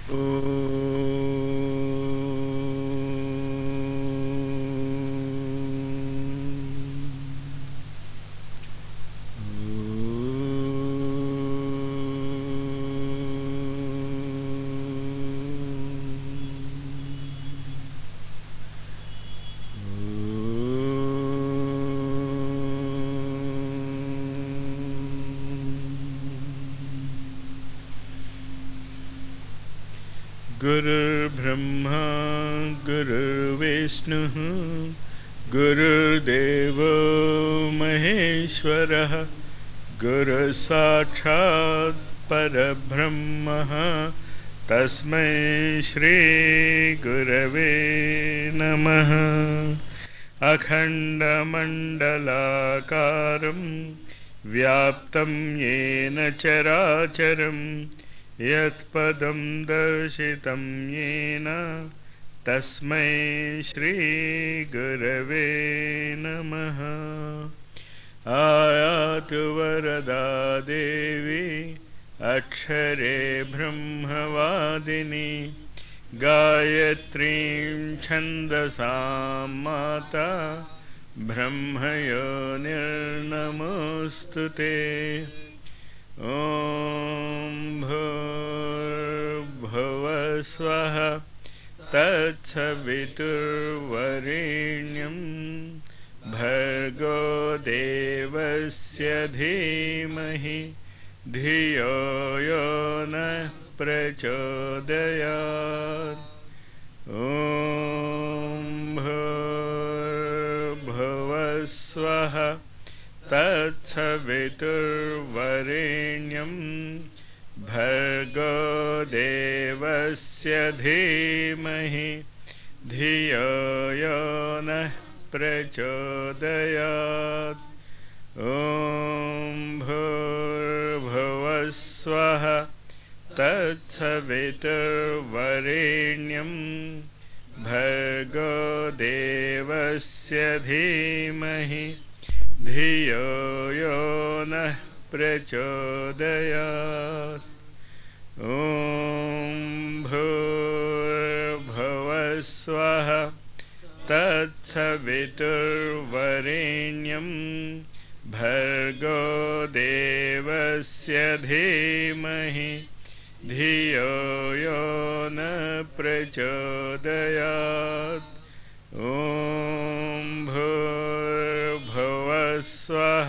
गुरुर्ब्रह्मा गुरुर्विष्णुः गुरुर्देवो महेश्वरः गुरुसाक्षात् परब्रह्मः तस्मै श्रीगुरवे नमः अखण्डमण्डलाकारं व्याप्तं येन चराचरं यत्पदं दर्शितं येन तस्मै श्रीगुरवे नमः आयातु वरदा देवी अक्षरे ब्रह्मवादिनी गायत्रीं छन्दसां माता ब्रह्मयोनिर्नमोऽस्तु ते ॐ भूर्भुवस्वः तत्सवितुर्वरेण्यं भर्गो देवस्य धीमहि धियो यो नः प्रचोदयात् ॐ भूर्भुवस्वः तत्सवितुर्वरेण्यं भर्गो देवस्य धीमहि धियो यो नः प्रचोदयात् ॐ भूर्भुवस्वः तत्सवितुर्वरेण्यं भर्गो देवस्य धीमहि धियो यो नः प्रचोदयात् ॐ भूर्भुवस्वः तत्सवितुर्वरेण्यं भर्गो देवस्य धीमहि धियो यो न प्रचोदयात् ॐ भूर्भुवस्वः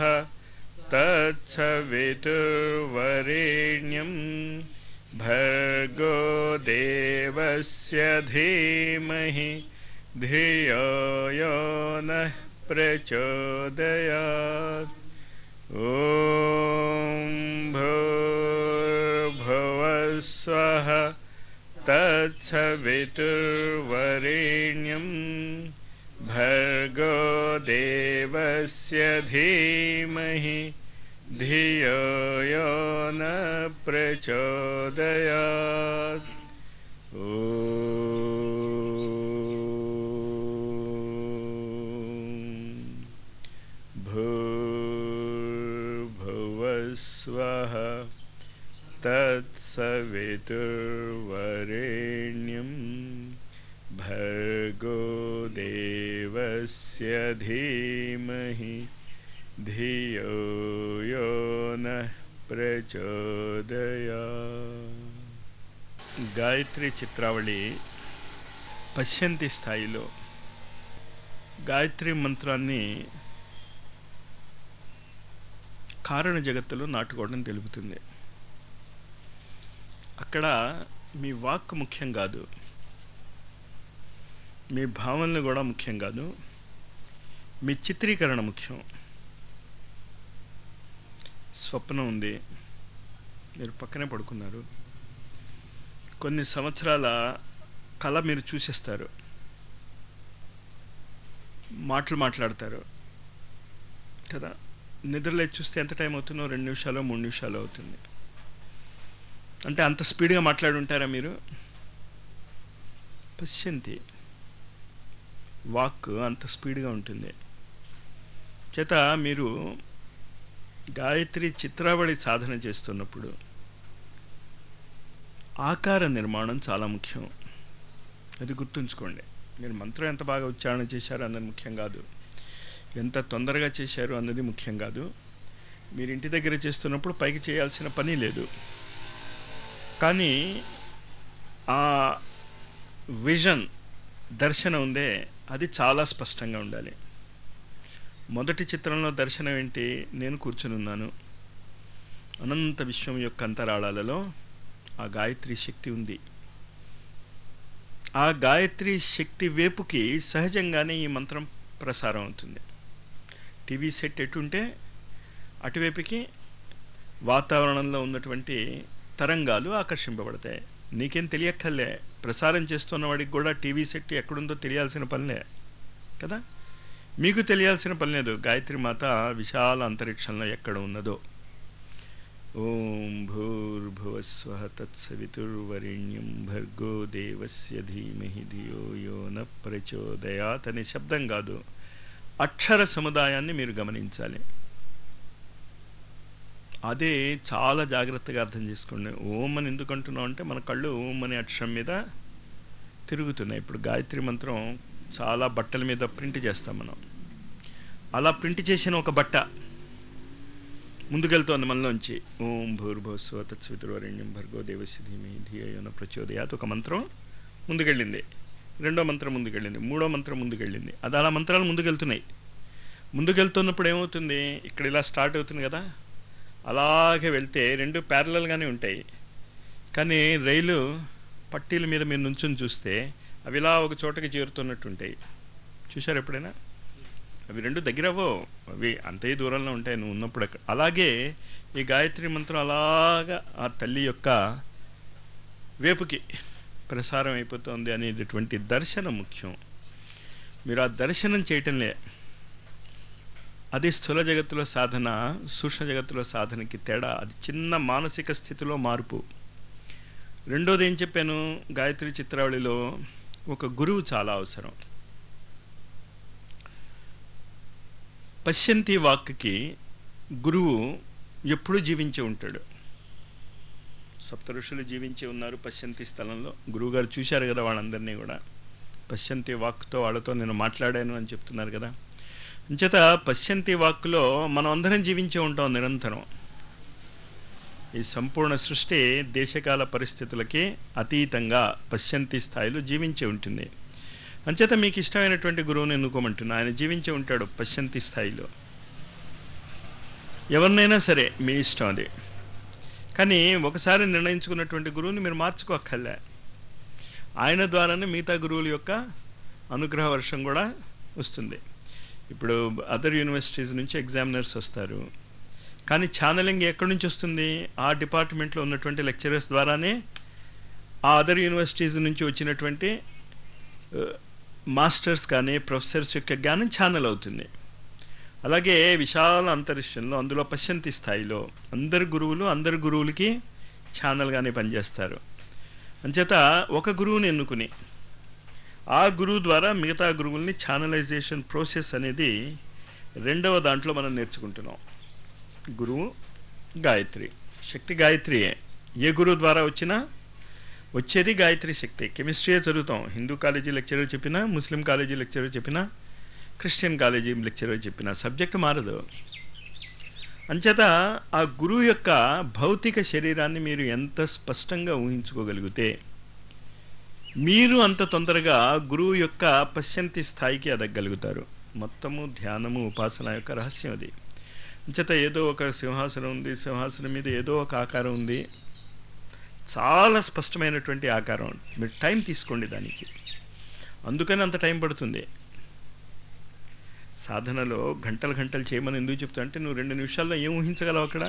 तत्सवितुर्वरेण्यं भर्गो देवस्य धीमहि धियो यो नः प्रचोदयात् ॐ भूर्भुवस्वः तत्सवितुर्वरेण्यं भर्गो देवस्य धीमहि धियो यो न प्रचोदयात् भूर्भुवस्वः तत्सवितुर्वरेण्यं भर्गो देवस्य धीमहि धियो यो नः ప్రచోదయా గాయత్రి చిత్రావళి పశ్యంతి స్థాయిలో గాయత్రి మంత్రాన్ని కారణ జగత్తులో నాటుకోవడం తెలుపుతుంది అక్కడ మీ వాక్ ముఖ్యం కాదు మీ భావనలు కూడా ముఖ్యం కాదు మీ చిత్రీకరణ ముఖ్యం స్వప్నం ఉంది మీరు పక్కనే పడుకున్నారు కొన్ని సంవత్సరాల కళ మీరు చూసేస్తారు మాటలు మాట్లాడతారు కదా నిద్రలేచి చూస్తే ఎంత టైం అవుతుందో రెండు నిమిషాలు మూడు నిమిషాలు అవుతుంది అంటే అంత స్పీడ్గా మాట్లాడి ఉంటారా మీరు పశ్యంతి వాక్ అంత స్పీడ్గా ఉంటుంది చేత మీరు గాయత్రి చిత్రావళి సాధన చేస్తున్నప్పుడు ఆకార నిర్మాణం చాలా ముఖ్యం అది గుర్తుంచుకోండి మీరు మంత్రం ఎంత బాగా ఉచ్చారణ చేశారో అన్నది ముఖ్యం కాదు ఎంత తొందరగా చేశారు అన్నది ముఖ్యం కాదు మీరు ఇంటి దగ్గర చేస్తున్నప్పుడు పైకి చేయాల్సిన పని లేదు కానీ ఆ విజన్ దర్శనం ఉందే అది చాలా స్పష్టంగా ఉండాలి మొదటి చిత్రంలో దర్శనం ఏంటి నేను కూర్చుని ఉన్నాను అనంత విశ్వం యొక్క అంతరాళాలలో ఆ గాయత్రి శక్తి ఉంది ఆ గాయత్రి శక్తి వేపుకి సహజంగానే ఈ మంత్రం ప్రసారం అవుతుంది టీవీ సెట్ ఎటుంటే అటువైపుకి వాతావరణంలో ఉన్నటువంటి తరంగాలు ఆకర్షింపబడతాయి నీకేం తెలియక్కర్లే ప్రసారం చేస్తున్న వాడికి కూడా టీవీ సెట్ ఎక్కడుందో తెలియాల్సిన పనిలే కదా మీకు తెలియాల్సిన పని లేదు గాయత్రి మాత విశాల అంతరిక్షంలో ఎక్కడ ఉన్నదో ఓం భూర్భువస్వ తత్సవితుర్వరిణ్యం భర్గో దేవస్య ధీమహి ధియో యో న ప్రచోదయాత్ అనే శబ్దం కాదు అక్షర సముదాయాన్ని మీరు గమనించాలి అదే చాలా జాగ్రత్తగా అర్థం చేసుకోండి ఓం అని ఎందుకు అంటున్నాం అంటే మన కళ్ళు ఓం అనే అక్షరం మీద తిరుగుతున్నాయి ఇప్పుడు గాయత్రి మంత్రం చాలా బట్టల మీద ప్రింట్ చేస్తాం మనం అలా ప్రింట్ చేసిన ఒక బట్ట ముందుకెళ్తోంది మనలోంచి ఓం భూర్భువస్వ తత్సవితుర్వరణ్యం భర్గో దేవస్య ధీమి ధియోన ప్రచోదయాత్ ఒక మంత్రం ముందుకెళ్ళింది రెండో మంత్రం ముందుకెళ్ళింది మూడో మంత్రం ముందుకెళ్ళింది అది అలా మంత్రాలు ముందుకెళ్తున్నాయి ముందుకెళ్తున్నప్పుడు ఏమవుతుంది ఇక్కడ ఇలా స్టార్ట్ అవుతుంది కదా అలాగే వెళ్తే రెండు ప్యారలల్గానే ఉంటాయి కానీ రైలు పట్టీల మీద మీరు నుంచుని చూస్తే అవి ఇలా ఒక చోటకి చేరుతున్నట్టు ఉంటాయి చూశారు ఎప్పుడైనా అవి రెండు దగ్గర అవ్వవు అవి అంతే దూరంలో ఉంటాయి నువ్వు ఉన్నప్పుడు అక్కడ అలాగే ఈ గాయత్రి మంత్రం అలాగా ఆ తల్లి యొక్క వేపుకి ప్రసారం అయిపోతుంది అనేటటువంటి దర్శనం ముఖ్యం మీరు ఆ దర్శనం చేయటంలే అది స్థూల జగత్తులో సాధన సూక్ష్మ జగత్తులో సాధనకి తేడా అది చిన్న మానసిక స్థితిలో మార్పు రెండోది ఏం చెప్పాను గాయత్రి చిత్రావళిలో ఒక గురువు చాలా అవసరం పశ్యంతి వాక్కి గురువు ఎప్పుడూ జీవించి ఉంటాడు సప్త ఋషులు జీవించి ఉన్నారు పశ్యంతి స్థలంలో గురువుగారు చూశారు కదా వాళ్ళందరినీ కూడా పశ్యంతి వాక్తో వాళ్ళతో నేను మాట్లాడాను అని చెప్తున్నారు కదా అంచేత పశ్యంతి వాక్కులో మనం అందరం జీవించే ఉంటాం నిరంతరం ఈ సంపూర్ణ సృష్టి దేశకాల పరిస్థితులకి అతీతంగా పశ్యంతి స్థాయిలో జీవించి ఉంటుంది అంచేత మీకు ఇష్టమైనటువంటి గురువుని ఎన్నుకోమంటున్నా ఆయన జీవించి ఉంటాడు పశ్యంతి స్థాయిలో ఎవరినైనా సరే మీ ఇష్టం అది కానీ ఒకసారి నిర్ణయించుకున్నటువంటి గురువుని మీరు మార్చుకోక్కర్లే ఆయన ద్వారానే మిగతా గురువుల యొక్క అనుగ్రహ వర్షం కూడా వస్తుంది ఇప్పుడు అదర్ యూనివర్సిటీస్ నుంచి ఎగ్జామినర్స్ వస్తారు కానీ ఛానలింగ్ ఎక్కడి నుంచి వస్తుంది ఆ డిపార్ట్మెంట్లో ఉన్నటువంటి లెక్చరర్స్ ద్వారానే ఆ అదర్ యూనివర్సిటీస్ నుంచి వచ్చినటువంటి మాస్టర్స్ కానీ ప్రొఫెసర్స్ యొక్క జ్ఞానం ఛానల్ అవుతుంది అలాగే విశాల అంతరిక్షంలో అందులో పశ్యంతి స్థాయిలో అందరు గురువులు అందరు గురువులకి ఛానల్గానే పనిచేస్తారు అంచేత ఒక గురువుని ఎన్నుకుని ఆ గురువు ద్వారా మిగతా గురువుల్ని ఛానలైజేషన్ ప్రాసెస్ అనేది రెండవ దాంట్లో మనం నేర్చుకుంటున్నాం గురువు గాయత్రి శక్తి గాయత్రియే ఏ గురువు ద్వారా వచ్చినా వచ్చేది గాయత్రి శక్తి కెమిస్ట్రీయే చదువుతాం హిందూ కాలేజీ లెక్చరర్ చెప్పినా ముస్లిం కాలేజీ లెక్చరర్ చెప్పినా క్రిస్టియన్ కాలేజీ లెక్చరర్ చెప్పినా సబ్జెక్ట్ మారదు అంచేత ఆ గురువు యొక్క భౌతిక శరీరాన్ని మీరు ఎంత స్పష్టంగా ఊహించుకోగలిగితే మీరు అంత తొందరగా గురువు యొక్క పశ్యంతి స్థాయికి ఎదగలుగుతారు మొత్తము ధ్యానము ఉపాసన యొక్క రహస్యం అది అంచేత ఏదో ఒక సింహాసనం ఉంది సింహాసనం మీద ఏదో ఒక ఆకారం ఉంది చాలా స్పష్టమైనటువంటి ఆకారం మీరు టైం తీసుకోండి దానికి అందుకని అంత టైం పడుతుంది సాధనలో గంటలు గంటలు చేయమని ఎందుకు చెప్తా అంటే నువ్వు రెండు నిమిషాల్లో ఏం ఊహించగలవు అక్కడ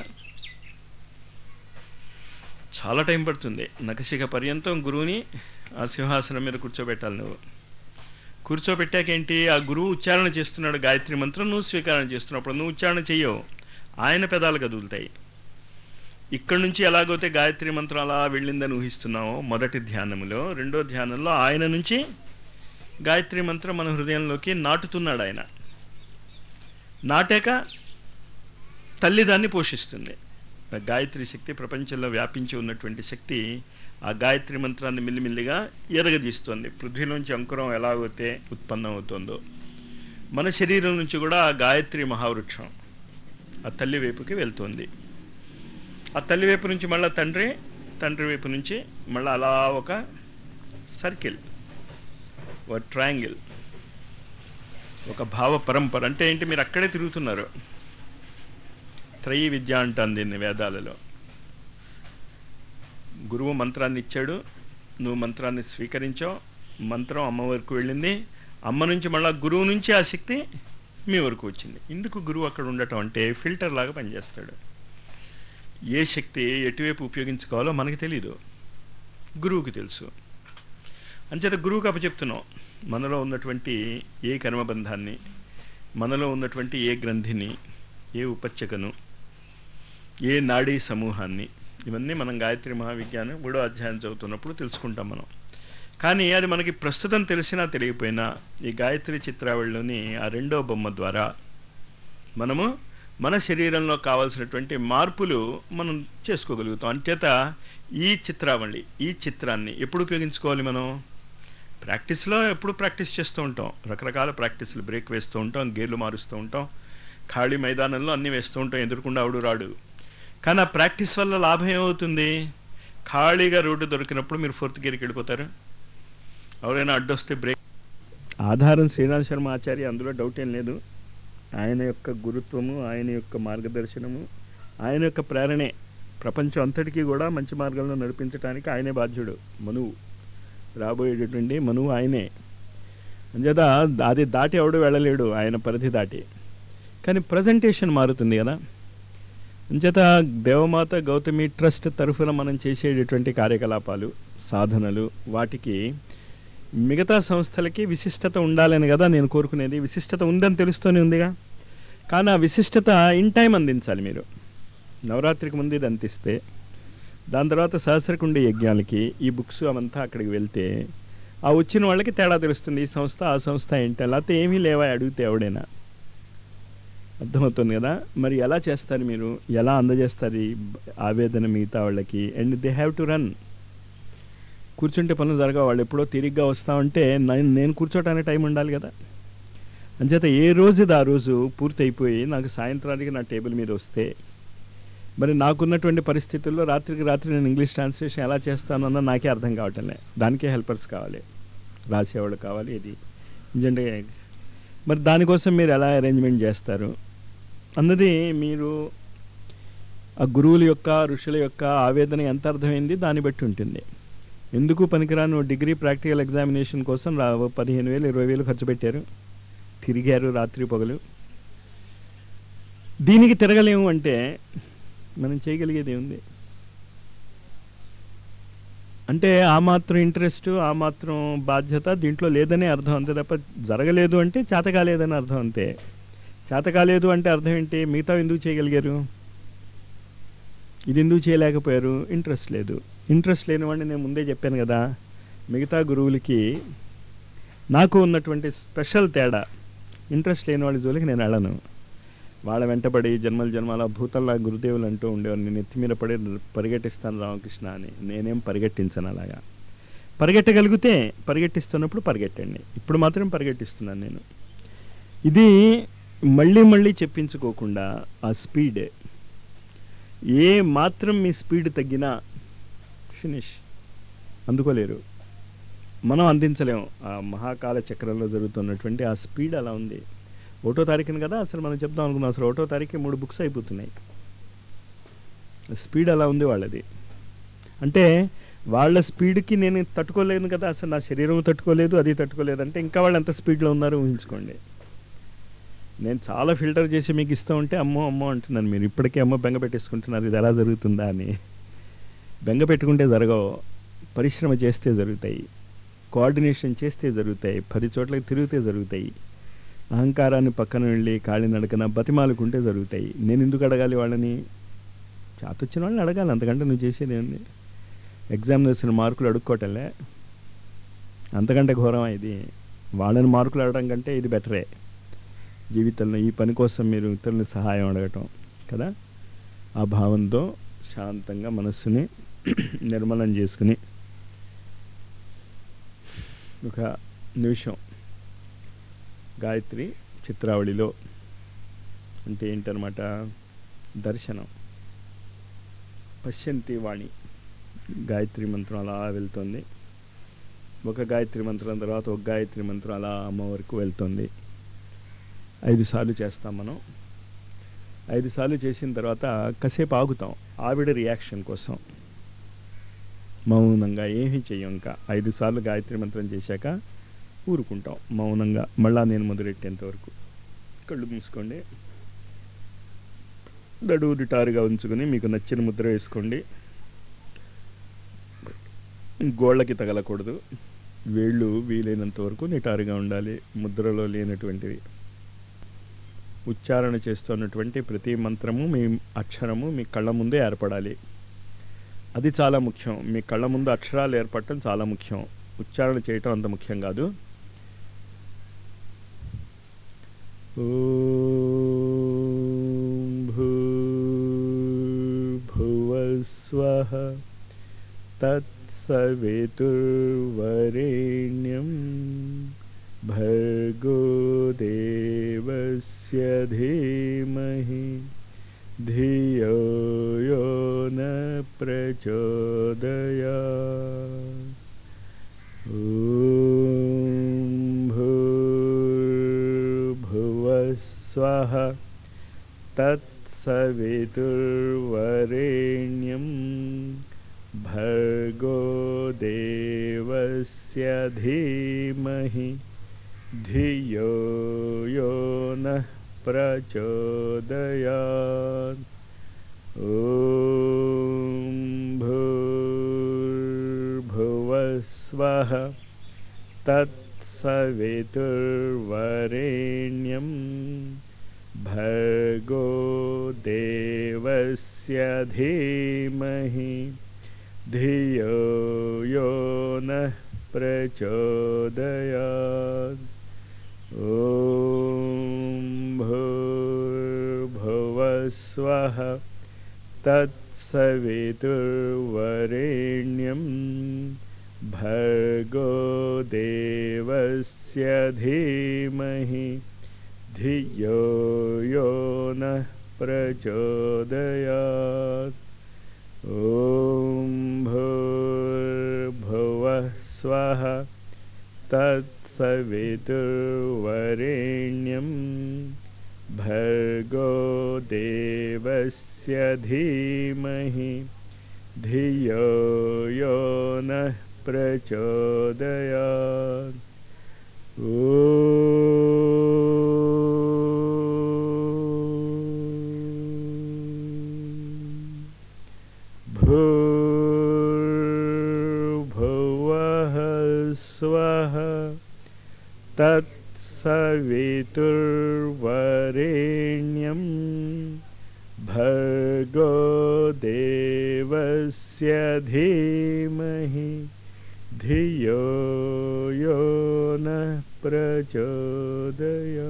చాలా టైం పడుతుంది నకశిక పర్యంతం గురువుని ఆ సింహాసనం మీద కూర్చోబెట్టాలి నువ్వు కూర్చోబెట్టాకేంటి ఆ గురువు ఉచ్చారణ చేస్తున్నాడు గాయత్రి మంత్రం నువ్వు స్వీకారం చేస్తున్నప్పుడు నువ్వు ఉచ్చారణ చెయ్యవు ఆయన పెదాలు కదులుతాయి ఇక్కడి నుంచి ఎలాగైతే గాయత్రి మంత్రం అలా వెళ్ళిందని ఊహిస్తున్నావో మొదటి ధ్యానంలో రెండో ధ్యానంలో ఆయన నుంచి గాయత్రి మంత్రం మన హృదయంలోకి నాటుతున్నాడు ఆయన నాటాక తల్లి దాన్ని పోషిస్తుంది గాయత్రి శక్తి ప్రపంచంలో వ్యాపించి ఉన్నటువంటి శక్తి ఆ గాయత్రి మంత్రాన్ని మిల్లిమిల్లిగా ఎరగదీస్తుంది పృథ్వీలోంచి అంకురం ఎలాగైతే ఉత్పన్నం అవుతుందో మన శరీరం నుంచి కూడా ఆ గాయత్రి మహావృక్షం ఆ తల్లి వైపుకి వెళ్తుంది ఆ తల్లి వైపు నుంచి మళ్ళీ తండ్రి తండ్రి వైపు నుంచి మళ్ళీ అలా ఒక సర్కిల్ ఒక ట్రయాంగిల్ ఒక భావ పరంపర అంటే ఏంటి మీరు అక్కడే తిరుగుతున్నారు త్రయీ విద్య అంటాను దీన్ని వేదాలలో గురువు మంత్రాన్ని ఇచ్చాడు నువ్వు మంత్రాన్ని స్వీకరించావు మంత్రం అమ్మ వరకు వెళ్ళింది అమ్మ నుంచి మళ్ళా గురువు నుంచి ఆ శక్తి మీ వరకు వచ్చింది ఎందుకు గురువు అక్కడ ఉండటం అంటే ఫిల్టర్ లాగా పనిచేస్తాడు ఏ శక్తి ఎటువైపు ఉపయోగించుకోవాలో మనకి తెలీదు గురువుకి తెలుసు అంచేత గురువుకి అప్పచెప్తున్నాం మనలో ఉన్నటువంటి ఏ కర్మబంధాన్ని మనలో ఉన్నటువంటి ఏ గ్రంథిని ఏ ఉపచ్చకను ఏ నాడీ సమూహాన్ని ఇవన్నీ మనం గాయత్రి మహావిజ్ఞానం మూడో అధ్యాయం చదువుతున్నప్పుడు తెలుసుకుంటాం మనం కానీ అది మనకి ప్రస్తుతం తెలిసినా తెలియకపోయినా ఈ గాయత్రి చిత్రావళిలోని ఆ రెండో బొమ్మ ద్వారా మనము మన శరీరంలో కావాల్సినటువంటి మార్పులు మనం చేసుకోగలుగుతాం అంచేత ఈ చిత్రావళి ఈ చిత్రాన్ని ఎప్పుడు ఉపయోగించుకోవాలి మనం ప్రాక్టీస్లో ఎప్పుడు ప్రాక్టీస్ చేస్తూ ఉంటాం రకరకాల ప్రాక్టీస్లు బ్రేక్ వేస్తూ ఉంటాం గేర్లు మారుస్తూ ఉంటాం ఖాళీ మైదానంలో అన్నీ వేస్తూ ఉంటాం ఎదురుకుండా ఆవిడు రాడు కానీ ఆ ప్రాక్టీస్ వల్ల లాభం ఏమవుతుంది ఖాళీగా రోడ్డు దొరికినప్పుడు మీరు ఫోర్త్ గేర్కి వెళ్ళిపోతారు ఎవరైనా అడ్డొస్తే బ్రేక్ ఆధారం శ్రీరామ్ శర్మ ఆచార్య అందులో డౌట్ ఏం లేదు ఆయన యొక్క గురుత్వము ఆయన యొక్క మార్గదర్శనము ఆయన యొక్క ప్రేరణే ప్రపంచం అంతటికీ కూడా మంచి మార్గంలో నడిపించడానికి ఆయనే బాధ్యుడు మనువు రాబోయేటటువంటి మనువు ఆయనే అంచేత అది దాటి ఎవడు వెళ్ళలేడు ఆయన పరిధి దాటి కానీ ప్రజెంటేషన్ మారుతుంది కదా అంచేత దేవమాత గౌతమి ట్రస్ట్ తరఫున మనం చేసేటటువంటి కార్యకలాపాలు సాధనలు వాటికి మిగతా సంస్థలకి విశిష్టత ఉండాలని కదా నేను కోరుకునేది విశిష్టత ఉందని తెలుస్తూనే ఉందిగా కానీ ఆ విశిష్టత ఇన్ టైం అందించాలి మీరు నవరాత్రికి ముందు ఇది అందిస్తే దాని తర్వాత సహస్రకుండి యజ్ఞాలకి ఈ బుక్స్ అవంతా అక్కడికి వెళ్తే ఆ వచ్చిన వాళ్ళకి తేడా తెలుస్తుంది ఈ సంస్థ ఆ సంస్థ ఏంటి లేకపోతే ఏమీ లేవా అడిగితే ఎవడైనా అర్థమవుతుంది కదా మరి ఎలా చేస్తారు మీరు ఎలా అందజేస్తారు ఈ ఆవేదన మిగతా వాళ్ళకి and they have to run కూర్చుంటే పనులు జరగవు వాళ్ళు ఎప్పుడో తిరిగ్గా వస్తామంటే నేను నేను కూర్చోటానికి టైం ఉండాలి కదా అంచేత ఏ రోజుది ఆ రోజు పూర్తి అయిపోయి నాకు సాయంత్రానికి నా టేబుల్ మీద వస్తే మరి నాకున్నటువంటి పరిస్థితుల్లో రాత్రికి రాత్రి నేను ఇంగ్లీష్ ట్రాన్స్లేషన్ ఎలా చేస్తానన్న నాకే అర్థం కావటంలే దానికే హెల్పర్స్ కావాలి రాసేవాళ్ళు కావాలి ఇది ఎందుకంటే మరి దానికోసం మీరు ఎలా అరేంజ్మెంట్ చేస్తారు అన్నది మీరు ఆ గురువుల యొక్క ఋషుల యొక్క ఆవేదన ఎంత అర్థమైంది దాన్ని బట్టి ఉంటుంది ఎందుకు పనికిరాను డిగ్రీ ప్రాక్టికల్ ఎగ్జామినేషన్ కోసం రా పదిహేను వేలు ఇరవై వేలు ఖర్చు పెట్టారు తిరిగారు రాత్రి పగలు దీనికి తిరగలేము అంటే మనం చేయగలిగేది ఏముంది అంటే ఆ మాత్రం ఇంట్రెస్ట్ ఆ మాత్రం బాధ్యత దీంట్లో లేదనే అర్థం అంతే తప్ప జరగలేదు అంటే చేత కాలేదని అర్థం అంతే చేత కాలేదు అంటే అర్థం ఏంటి మిగతా ఎందుకు చేయగలిగారు ఇది ఎందుకు చేయలేకపోయారు ఇంట్రెస్ట్ లేదు ఇంట్రెస్ట్ లేని వాడిని నేను ముందే చెప్పాను కదా మిగతా గురువులకి నాకు ఉన్నటువంటి స్పెషల్ తేడా ఇంట్రెస్ట్ లేని వాళ్ళ జోలికి నేను వెళ్ళను వాళ్ళ వెంటబడి జన్మల జన్మాల భూతల్లా గురుదేవులు అంటూ ఉండేవారు నేను ఎత్తి మీద పడి పరిగెట్టిస్తాను రామకృష్ణ అని నేనేం పరిగెట్టించను అలాగా పరిగెట్టగలిగితే పరిగెట్టిస్తున్నప్పుడు పరిగెట్టండి ఇప్పుడు మాత్రం పరిగెట్టిస్తున్నాను నేను ఇది మళ్ళీ మళ్ళీ చెప్పించుకోకుండా ఆ స్పీడ్ ఏ మాత్రం మీ స్పీడ్ తగ్గినా ఫినిష్ అందుకోలేరు మనం అందించలేము ఆ మహాకాల చక్రంలో జరుగుతున్నటువంటి ఆ స్పీడ్ అలా ఉంది ఒకటో తారీఖున కదా అసలు మనం చెప్దాం అనుకున్నాం అసలు ఒకటో తారీఖు మూడు బుక్స్ అయిపోతున్నాయి స్పీడ్ అలా ఉంది వాళ్ళది అంటే వాళ్ళ స్పీడ్కి నేను తట్టుకోలేను కదా అసలు నా శరీరం తట్టుకోలేదు అది తట్టుకోలేదు అంటే ఇంకా వాళ్ళు ఎంత స్పీడ్లో ఉన్నారో ఊహించుకోండి నేను చాలా ఫిల్టర్ చేసి మీకు ఇస్తూ ఉంటే అమ్మో అమ్మో అంటున్నాను మీరు ఇప్పటికే అమ్మో బెంగ పెట్టేసుకుంటున్నారు ఇది ఎలా జరుగుతుందా అని బెంగ పెట్టుకుంటే జరగవు పరిశ్రమ చేస్తే జరుగుతాయి కోఆర్డినేషన్ చేస్తే జరుగుతాయి పది చోట్లకి తిరిగితే జరుగుతాయి అహంకారాన్ని పక్కన వెళ్ళి కాళీ నడకన బతిమాలుకుంటే జరుగుతాయి నేను ఎందుకు అడగాలి వాళ్ళని చాతొచ్చిన వాళ్ళని అడగాలి అంతకంటే నువ్వు చేసేది ఏంది ఎగ్జామినేషన్ మార్కులు అడుక్కోవటంలే అంతకంటే ఘోరమా ఇది వాళ్ళని మార్కులు అడగడం కంటే ఇది బెటరే జీవితంలో ఈ పని కోసం మీరు ఇతరులని సహాయం అడగటం కదా ఆ భావంతో శాంతంగా మనస్సుని నిర్మలం చేసుకుని ఒక నిమిషం గాయత్రి చిత్రావళిలో అంటే ఏంటనమాట దర్శనం పశ్యంతి వాణి గాయత్రి మంత్రం అలా వెళ్తుంది ఒక గాయత్రి మంత్రం తర్వాత ఒక గాయత్రి మంత్రం అలా అమ్మ వరకు వెళ్తుంది ఐదు సార్లు చేస్తాం మనం ఐదు సార్లు చేసిన తర్వాత కాసేపు ఆగుతాం ఆవిడ రియాక్షన్ కోసం మౌనంగా ఏమీ చెయ్యం ఇంకా ఐదు సార్లు గాయత్రి మంత్రం చేశాక ఊరుకుంటాం మౌనంగా మళ్ళా నేను మొదలెట్టేంత వరకు కళ్ళు మూసుకోండి నడువు నిటారుగా ఉంచుకొని మీకు నచ్చిన ముద్ర వేసుకోండి గోళ్ళకి తగలకూడదు వేళ్ళు వీలైనంత వరకు నిటారుగా ఉండాలి ముద్రలో లేనటువంటివి ఉచ్చారణ చేస్తున్నటువంటి ప్రతి మంత్రము మీ అక్షరము మీ కళ్ళ ముందే ఏర్పడాలి అది చాలా ముఖ్యం మీ కళ్ళ ముందు అక్షరాలు ఏర్పడటం చాలా ముఖ్యం ఉచ్చారణ చేయటం అంత ముఖ్యం కాదు ఓం భూర్భువస్వః తత్సవితుర్వరేణ్యం భర్గో దేవస్య ధీమహి ధియో యో న ప్రచోదయా ఓం భూర్భువస్వః తత్సవితుర్వరేణ్యం భర్గో దేవస్య ధీమహి ధియో యో నః ప్రచోదయాత్ ఓం భూర్భువస్వః తత్సవితుర్వరేణ్యం భర్గో దేవస్య ధీమహి ధియో యో నః ప్రచోదయాత్ ఓం భూర్భువస్వః తత్సవితుర్వరేణ్యం భర్గో దేవస్య ధీమహి ధియో యో నః ప్రచోదయాత్ ఓం భూర్భువస్వః తత్సవితుర్వరేణ్యం భర్గో దేవస్య ధీమహి ధియో యో నః ప్రచోదయాత్ భూర్భువః స్వః తత్సవితుర్వరేణ్యం భర్గో దేవస్య ధీమహి ధియో యో నః ప్రచోదయా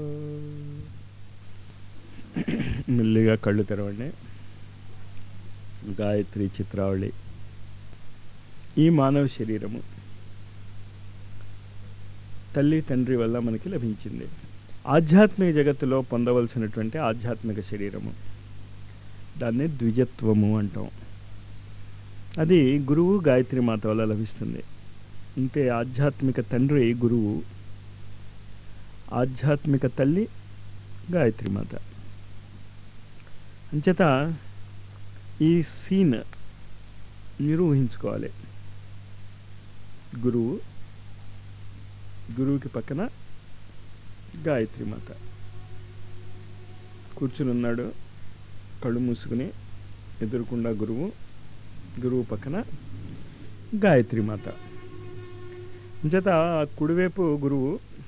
మెల్లిగా కళ్ళు తెరవండి గాయత్రి చిత్రావళి ఈ మానవ శరీరము తల్లి తండ్రి వల్ల మనకి లభించింది ఆధ్యాత్మిక జగత్తులో పొందవలసినటువంటి ఆధ్యాత్మిక శరీరము దాన్ని ద్విజత్వము అంటాం అది గురువు గాయత్రి మాత వల్ల లభిస్తుంది అంటే ఆధ్యాత్మిక తండ్రి గురువు ఆధ్యాత్మిక తల్లి గాయత్రి మాత అంచేత ఈ సీన్ మీరు ఊహించుకోవాలి గురువు గురువుకి పక్కన గాయత్రి మాత కూర్చుని ఉన్నాడు కళ్ళు మూసుకుని ఎదురుకుండా గురువు గురువు పక్కన గాయత్రి మాత అంచేత కుడివైపు గురువు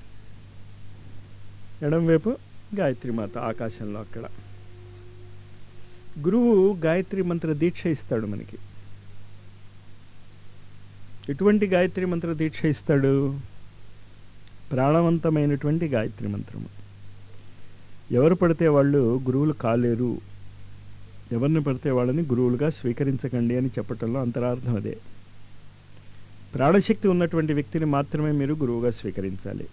ఎడంవైపు గాయత్రి మాత ఆకాశంలో అక్కడ గురువు గాయత్రి మంత్ర దీక్ష ఇస్తాడు మనకి ఎటువంటి గాయత్రి మంత్ర దీక్ష ఇస్తాడు ప్రాణవంతమైనటువంటి గాయత్రి మంత్రము ఎవరు పడితే వాళ్ళు గురువులు కాలేరు ఎవరిని పడితే వాళ్ళని గురువులుగా స్వీకరించకండి అని చెప్పటంలో అంతరార్థం అదే ప్రాణశక్తి ఉన్నటువంటి వ్యక్తిని మాత్రమే మీరు గురువుగా స్వీకరించాలి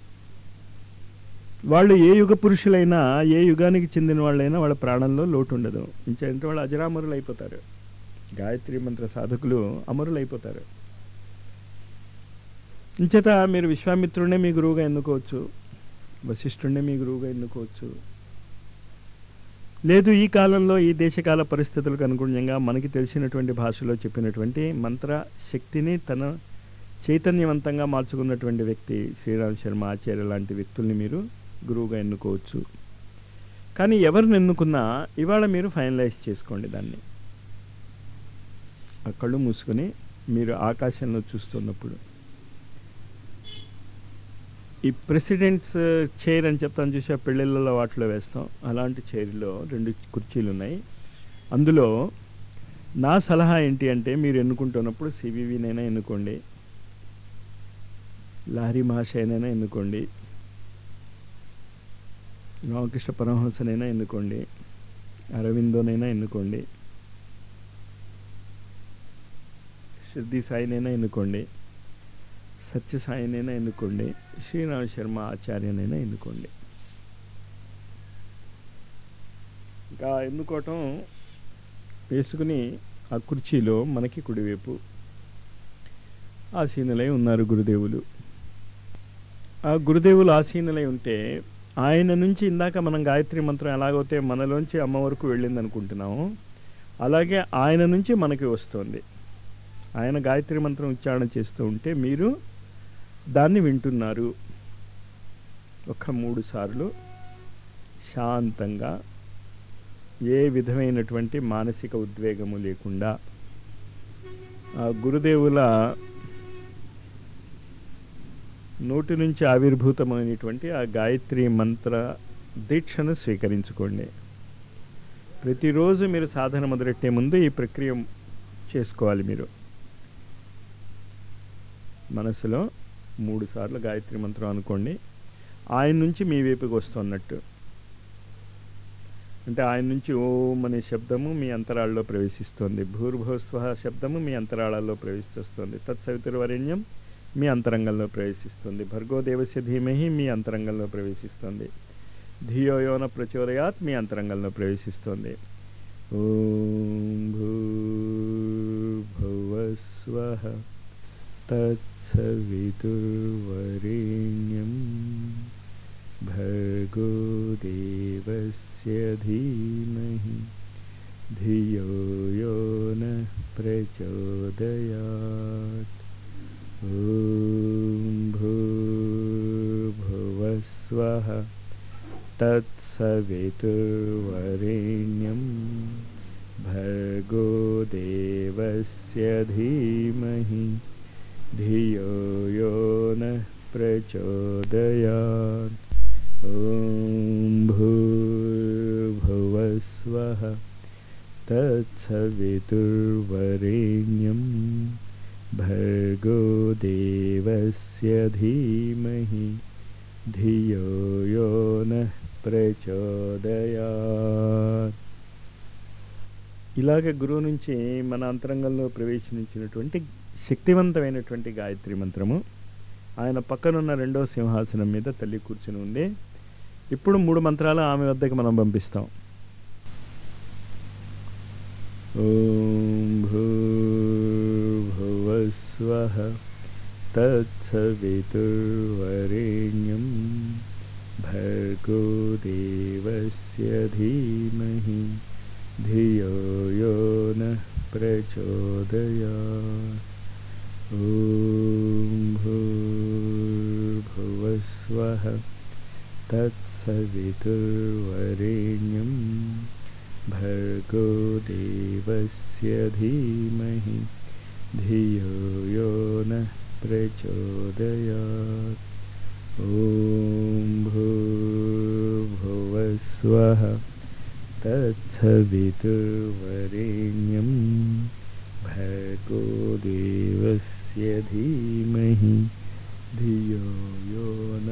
వాళ్ళు ఏ యుగ పురుషులైనా ఏ యుగానికి చెందిన వాళ్ళైనా వాళ్ళ ప్రాణంలో లోటు ఉండదు ఇంకంటే వాళ్ళు అజరామరులు అయిపోతారు గాయత్రి మంత్ర సాధకులు అమరులు అయిపోతారు ఇంచేత మీరు విశ్వామిత్రుడినే మీ గురువుగా ఎన్నుకోవచ్చు వశిష్ఠుడినే మీ గురువుగా ఎన్నుకోవచ్చు లేదు ఈ కాలంలో ఈ దేశకాల పరిస్థితులకు అనుగుణంగా మనకి తెలిసినటువంటి భాషలో చెప్పినటువంటి మంత్ర శక్తిని తన చైతన్యవంతంగా మార్చుకున్నటువంటి వ్యక్తి శ్రీరామ్ శర్మ ఆచార్య లాంటి వ్యక్తుల్ని మీరు గురువుగా ఎన్నుకోవచ్చు కానీ ఎవరిని ఎన్నుకున్నా ఇవాళ మీరు ఫైనలైజ్ చేసుకోండి దాన్ని ఆ కళ్ళు మూసుకొని మీరు ఆకాశంలో చూస్తున్నప్పుడు ఈ ప్రెసిడెంట్స్ చైర్ అని చెప్తాను చూసి ఆ పెళ్ళిళ్ళలో వాటిలో వేస్తాం అలాంటి చైర్లో రెండు కుర్చీలు ఉన్నాయి అందులో నా సలహా ఏంటి అంటే మీరు ఎన్నుకుంటున్నప్పుడు సివివినైనా ఎన్నుకోండి లహరి మహాశయనైనా ఎన్నుకోండి రామకృష్ణ పరమహంసనైనా ఎన్నుకోండి అరవిందోనైనా ఎన్నుకోండి షిర్ది సాయినైనా ఎన్నుకోండి సత్యసాయినైనా ఎన్నుకోండి శ్రీరామ శర్మ ఆచార్యనైనా ఎన్నుకోండి ఇంకా ఎన్నుకోవటం వేసుకుని ఆ కుర్చీలో మనకి కుడివైపు ఆసీనులై ఉన్నారు గురుదేవులు ఆ గురుదేవులు ఆసీనులై ఉంటే ఆయన నుంచి ఇందాక మనం గాయత్రి మంత్రం ఎలాగైతే మనలోంచి అమ్మ వరకు వెళ్ళింది అనుకుంటున్నాము అలాగే ఆయన నుంచి మనకి వస్తుంది ఆయన గాయత్రి మంత్రం ఉచ్చారణ చేస్తూ ఉంటే మీరు దాన్ని వింటున్నారు ఒక మూడు సార్లు శాంతంగా ఏ విధమైనటువంటి మానసిక ఉద్వేగము లేకుండా ఆ గురుదేవుల నోటి నుంచి ఆవిర్భూతమైనటువంటి ఆ గాయత్రి మంత్ర దీక్షను స్వీకరించుకోండి ప్రతిరోజు మీరు సాధన మొదలెట్టే ముందు ఈ ప్రక్రియ చేసుకోవాలి మీరు మనసులో మూడు సార్లు గాయత్రి మంత్రం అనుకోండి ఆయన నుంచి మీ వైపుకి వస్తున్నట్టు అంటే ఆయన నుంచి ఓం అనే శబ్దము మీ అంతరాళ్ళలో ప్రవేశిస్తుంది భూర్భువస్వ శబ్దము మీ అంతరాళాల్లో ప్రవేశిస్తుంది తత్సవితుర్వరేణ్యం మీ అంతరంగంలో ప్రవేశిస్తుంది భర్గో దేవస్య ధీమహి మీ అంతరంగంలో ప్రవేశిస్తుంది ధియోయోన ప్రచోదయాత్ మీ అంతరంగంలో ప్రవేశిస్తుంది ఓం భూర్భువస్వ తత్సవితుర్వరేణ్యం భర్గో దేవస్య ధీమహి ధియో యో నః ప్రచోదయాత్ ఓం భూర్భువస్వః తత్సవితుర్వరేణ్యం భర్గో దేవస్య ధీమహి ధియో యో నః ప్రచోదయాత్ ఓం భూర్భువస్వః తత్సవితుర్వరేణ్యం భర్గో దేవస్య ధీమహి ధియో యో నః ప్రచోదయాత్ ఇలాగ గురువు నుంచి మన అంతరంగంలో ప్రవేశించినటువంటి శక్తివంతమైనటువంటి గాయత్రి మంత్రము ఆయన పక్కనున్న రెండో సింహాసనం మీద తల్లి కూర్చుని ఉంది ఇప్పుడు మూడు మంత్రాలు ఆమె వద్దకు మనం పంపిస్తాం ఓం భూర్భువస్వః తత్సవితుర్వరేణ్యం భర్గో దేవస్య ధీమహి ధియో యో నః ప్రచోదయాత్ ఓం భూర్భువస్వః తత్సవితుర్వరేణ్యం భర్గో దేవస్య ధీమహి ధియో యో నః ప్రచోదయాత్ ఓం భూర్భువస్వః తత్సవితుర్వరేణ్యం భర్గో దేవస్య ధీమహి ధియో యో న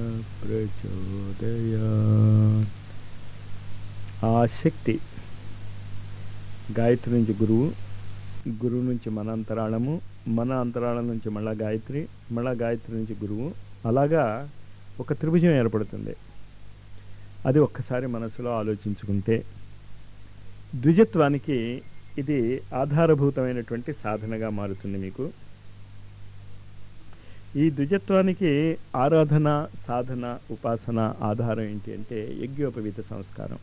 ప్రచోదయాత్ ఆ శక్తి గాయత్రి నుంచి గురువు గురువు నుంచి మన అంతరాళము మన అంతరాళం నుంచి మళ్ళా గాయత్రి మళ్ళా గాయత్రి నుంచి గురువు అలాగా ఒక త్రిభుజం ఏర్పడుతుంది అది ఒక్కసారి మనసులో ఆలోచించుకుంటే ద్విజత్వానికి ఇది ఆధారభూతమైనటువంటి సాధనగా మారుతుంది మీకు ఈ ద్విజత్వానికి ఆరాధన సాధన ఉపాసన ఆధారం ఏంటి అంటే యజ్ఞోపవీత సంస్కారం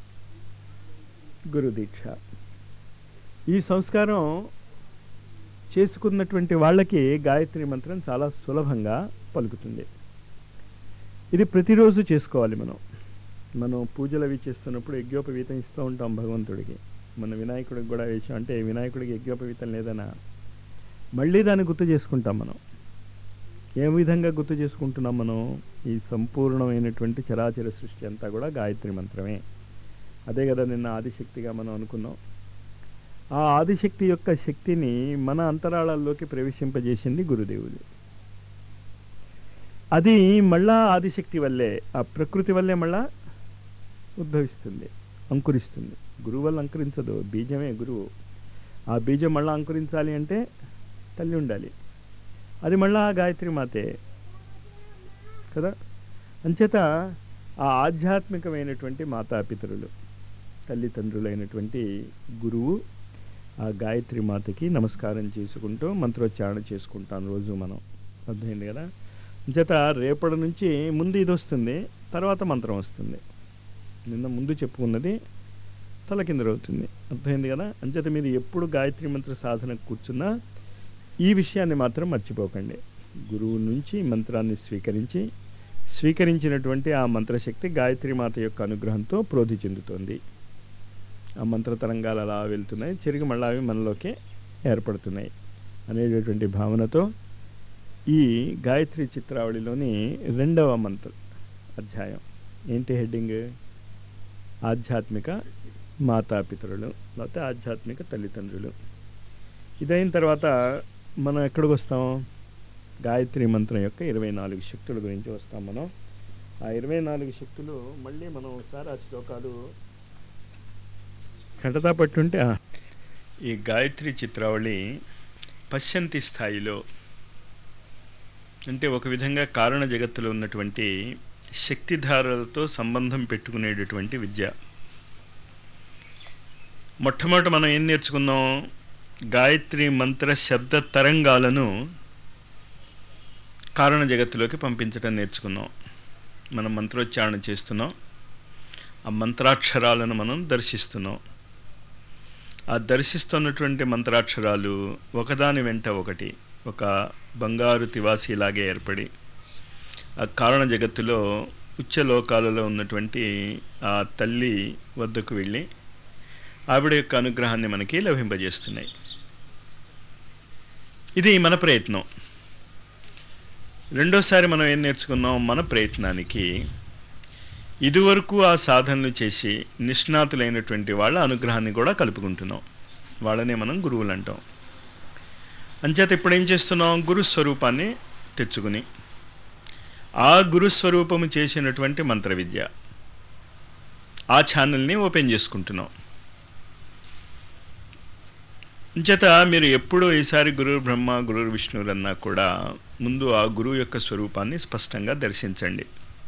గురు దీక్ష ఈ సంస్కారం చేసుకున్నటువంటి వాళ్ళకి గాయత్రి మంత్రం చాలా సులభంగా పలుకుతుంది ఇది ప్రతిరోజు చేసుకోవాలి మనం మనం పూజలు అవి చేస్తున్నప్పుడు యజ్ఞోపవీతం ఇస్తూ ఉంటాం భగవంతుడికి మన వినాయకుడికి కూడా వేసాం అంటే వినాయకుడికి యజ్ఞోపవీతం లేదనా మళ్ళీ దాన్ని గుర్తు చేసుకుంటాం మనం ఏ విధంగా గుర్తు చేసుకుంటున్నాం మనం ఈ సంపూర్ణమైనటువంటి చరాచర సృష్టి అంతా కూడా గాయత్రి మంత్రమే అదే కదా నిన్న ఆదిశక్తిగా మనం అనుకున్నాం ఆ ఆదిశక్తి యొక్క శక్తిని మన అంతరాళాల్లోకి ప్రవేశింపజేసింది గురుదేవులు అది మళ్ళా ఆదిశక్తి వల్లే ఆ ప్రకృతి వల్లే మళ్ళా ఉద్భవిస్తుంది అంకురిస్తుంది గురువు వల్ల అంకురించదు బీజమే గురువు ఆ బీజం మళ్ళీ అంకురించాలి అంటే తల్లి ఉండాలి అది మళ్ళా గాయత్రి మాతే కదా అంచేత ఆ ఆధ్యాత్మికమైనటువంటి మాతాపితరులు తల్లిదండ్రులైనటువంటి గురువు ఆ గాయత్రి మాతకి నమస్కారం చేసుకుంటూ మంత్రోచ్చారణ చేసుకుంటాం రోజు మనం అర్థమైంది కదా అంచేత రేపటి నుంచి ముందు ఇది వస్తుంది తర్వాత మంత్రం వస్తుంది నిన్న ముందు చెప్పుకున్నది తలకిందరవుతుంది అర్థమైంది కదా అంచేత మీరు ఎప్పుడు గాయత్రి మంత్ర సాధన కూర్చున్నా ఈ విషయాన్ని మాత్రం మర్చిపోకండి గురువు నుంచి మంత్రాన్ని స్వీకరించి స్వీకరించినటువంటి ఆ మంత్రశక్తి గాయత్రి మాత యొక్క అనుగ్రహంతో ప్రోధి చెందుతోంది ఆ మంత్ర తరంగాలు అలా వెళ్తున్నాయి తిరిగి మళ్ళీ అవి మనలోకే ఏర్పడుతున్నాయి అనేటటువంటి భావనతో ఈ గాయత్రి చిత్రావళిలోని రెండవ మంత్ర అధ్యాయం ఏంటి హెడ్డింగ్ ఆధ్యాత్మిక మాతాపితరులు లేకపోతే ఆధ్యాత్మిక తల్లిదండ్రులు ఇదైన తర్వాత మనం ఎక్కడికి వస్తాం గాయత్రి మంత్రం యొక్క ఇరవై నాలుగు శక్తుల గురించి వస్తాం మనం ఆ ఇరవై నాలుగు శక్తులు మళ్ళీ మనం ఒకసారి ఆ శ్లోకాలు కటతా పట్టుంటే ఆ, ఈ గాయత్రి చిత్రావళి పశ్యంతి స్థాయిలో అంటే ఒక విధంగా కారణ జగత్తులో ఉన్నటువంటి శక్తిధారలతో సంబంధం పెట్టుకునేటటువంటి విద్య మొట్టమొదట మనం ఏం నేర్చుకున్నాం గాయత్రి మంత్ర శబ్ద తరంగాలను కారణ జగత్తులోకి పంపించడం నేర్చుకున్నాం మనం మంత్రోచ్చారణ చేస్తున్నాం ఆ మంత్రాక్షరాలను మనం దర్శిస్తున్నాం ఆ దర్శిస్తున్నటువంటి మంత్రాక్షరాలు ఒకదాని వెంట ఒకటి ఒక బంగారు తివాసీలాగే ఏర్పడి ఆ కారణ జగత్తులో ఉచ్చలోకాలలో ఉన్నటువంటి ఆ తల్లి వద్దకు వెళ్ళి ఆవిడ యొక్క అనుగ్రహాన్ని మనకి లభింపజేస్తున్నాయి ఇది మన ప్రయత్నం రెండోసారి మనం ఏం నేర్చుకున్నాం మన ప్రయత్నానికి ఇదివరకు ఆ సాధనలు చేసి నిష్ణాతులైనటువంటి వాళ్ళ అనుగ్రహాన్ని కూడా కలుపుకుంటున్నాం వాళ్ళనే మనం గురువులు అంటాం అంచేత ఇప్పుడు ఏం చేస్తున్నాం గురు స్వరూపాన్ని తెచ్చుకుని ఆ గురుస్వరూపము చేసినటువంటి మంత్ర విద్య ఆ ఛానల్ని ఓపెన్ చేసుకుంటున్నాం అంచేత మీరు ఎప్పుడూ ఈసారి గురు బ్రహ్మ గురు విష్ణువులన్నా కూడా ముందు ఆ గురువు యొక్క స్వరూపాన్ని స్పష్టంగా దర్శించండి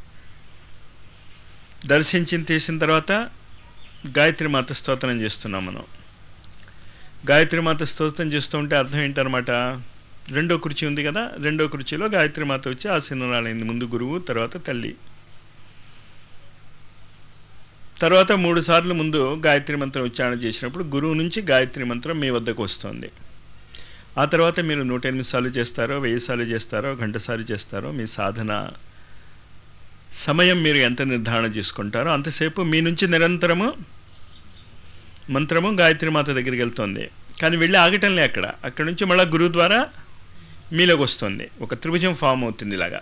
దర్శించి తీసిన తర్వాత గాయత్రి మాత స్తోత్రం చేస్తున్నాం మనం గాయత్రి మాత స్తోత్రం చేస్తూ ఉంటే అర్థం ఏంటనమాట రెండో కుర్చీ ఉంది కదా రెండో కుర్చీలో గాయత్రి మాత వచ్చి ఆశీనురాలైంది ముందు గురువు తర్వాత తల్లి తర్వాత మూడు సార్లు ముందు గాయత్రి మంత్రం ఉచ్చారణ చేసినప్పుడు గురువు నుంచి గాయత్రి మంత్రం మీ వద్దకు వస్తుంది ఆ తర్వాత మీరు నూట ఎనిమిది సార్లు చేస్తారో వెయ్యి సార్లు చేస్తారో గంట సార్లు చేస్తారో మీ సాధన సమయం మీరు ఎంత నిర్ధారణ చేసుకుంటారో అంతసేపు మీ నుంచి నిరంతరము మంత్రము గాయత్రి మాత దగ్గరికి వెళ్తుంది కానీ వెళ్ళి ఆగటంలే అక్కడ అక్కడ నుంచి మళ్ళీ గురువు ద్వారా మీలోకి వస్తుంది ఒక త్రిభుజం ఫామ్ అవుతుంది ఇలాగా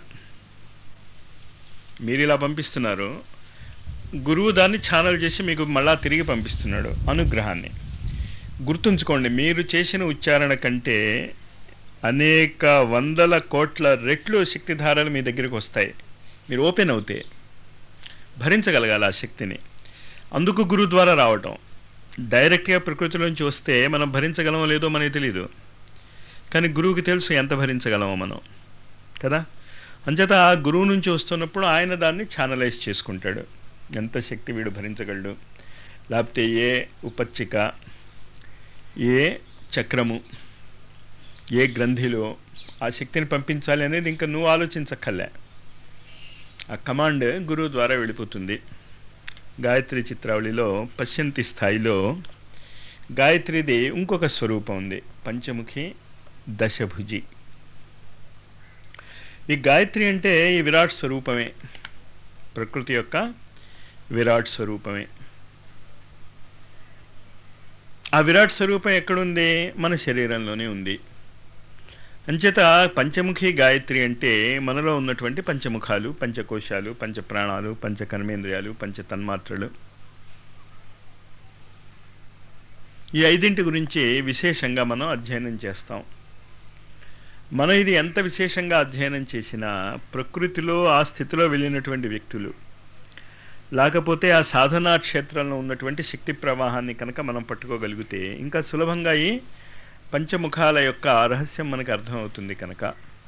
మీరు ఇలా పంపిస్తున్నారు గురువు దాన్ని ఛానల్ చేసి మీకు మళ్ళా తిరిగి పంపిస్తున్నాడు అనుగ్రహాన్ని గుర్తుంచుకోండి మీరు చేసిన ఉచ్చారణ కంటే అనేక వందల కోట్ల రెట్లు శక్తిధారలు మీ దగ్గరికి వస్తాయి మీరు ఓపెన్ అవుతే భరించగలగాలి ఆ శక్తిని అందుకు గురువు ద్వారా రావటం డైరెక్ట్గా ప్రకృతిలోంచి వస్తే మనం భరించగలమో లేదో మనకి తెలియదు కానీ గురువుకి తెలుసు ఎంత భరించగలమో మనం కదా అంచేత ఆ గురువు నుంచి వస్తున్నప్పుడు ఆయన దాన్ని ఛానలైజ్ చేసుకుంటాడు ఎంత శక్తి వీడు భరించగలడు లేకపోతే ఏ ఉపచ్చిక ఏ చక్రము ఏ గ్రంథిలో ఆ శక్తిని పంపించాలి అనేది ఇంకా నువ్వు ఆలోచించక్కర్లే ఆ కమాండ్ గురువు ద్వారా వెళ్ళిపోతుంది గాయత్రి చిత్రావళిలో పశ్యంతి స్థాయిలో గాయత్రిది ఇంకొక స్వరూపం ఉంది పంచముఖి దశభుజి ఈ గాయత్రి అంటే ఈ విరాట్ స్వరూపమే ప్రకృతి యొక్క విరాట్ స్వరూపమే ఆ విరాట్ స్వరూపం ఎక్కడుంది మన శరీరంలోనే ఉంది అంచేత పంచముఖి గాయత్రి అంటే మనలో ఉన్నటువంటి పంచముఖాలు పంచకోశాలు పంచప్రాణాలు పంచకర్మేంద్రియాలు పంచ తన్మాత్రలు ఈ ఐదింటి గురించి విశేషంగా మనం అధ్యయనం చేస్తాం మనం ఇది ఎంత విశేషంగా అధ్యయనం చేసినా ప్రకృతిలో ఆ స్థితిలో వెళ్ళినటువంటి వ్యక్తులు లేకపోతే ఆ సాధనా క్షేత్రంలో ఉన్నటువంటి శక్తి ప్రవాహాన్ని కనుక మనం పట్టుకోగలిగితే ఇంకా సులభంగా ఈ పంచముఖాల యొక్క రహస్యం మనకు అర్థమవుతుంది కనుక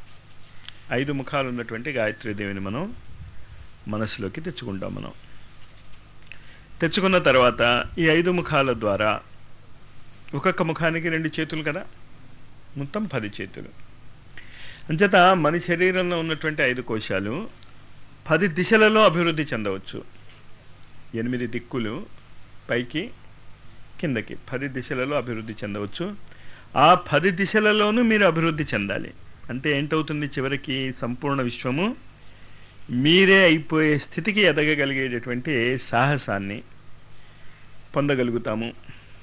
ఐదు ముఖాలు ఉన్నటువంటి గాయత్రీదేవిని మనం మనసులోకి తెచ్చుకుంటాం మనం తెచ్చుకున్న తర్వాత ఈ ఐదు ముఖాల ద్వారా ఒక్కొక్క ముఖానికి రెండు చేతులు కదా మొత్తం పది చేతులు అంచేత మన శరీరంలో ఉన్నటువంటి ఐదు కోశాలు పది దిశలలో అభివృద్ధి చెందవచ్చు ఎనిమిది దిక్కులు పైకి కిందకి పది దిశలలో అభివృద్ధి చెందవచ్చు ఆ పది దిశలలోనూ మీరు అభివృద్ధి చెందాలి అంటే ఏంటవుతుంది చివరికి సంపూర్ణ విశ్వము మీరే అయిపోయే స్థితికి ఎదగగలిగేటటువంటి సాహసాన్ని పొందగలుగుతాము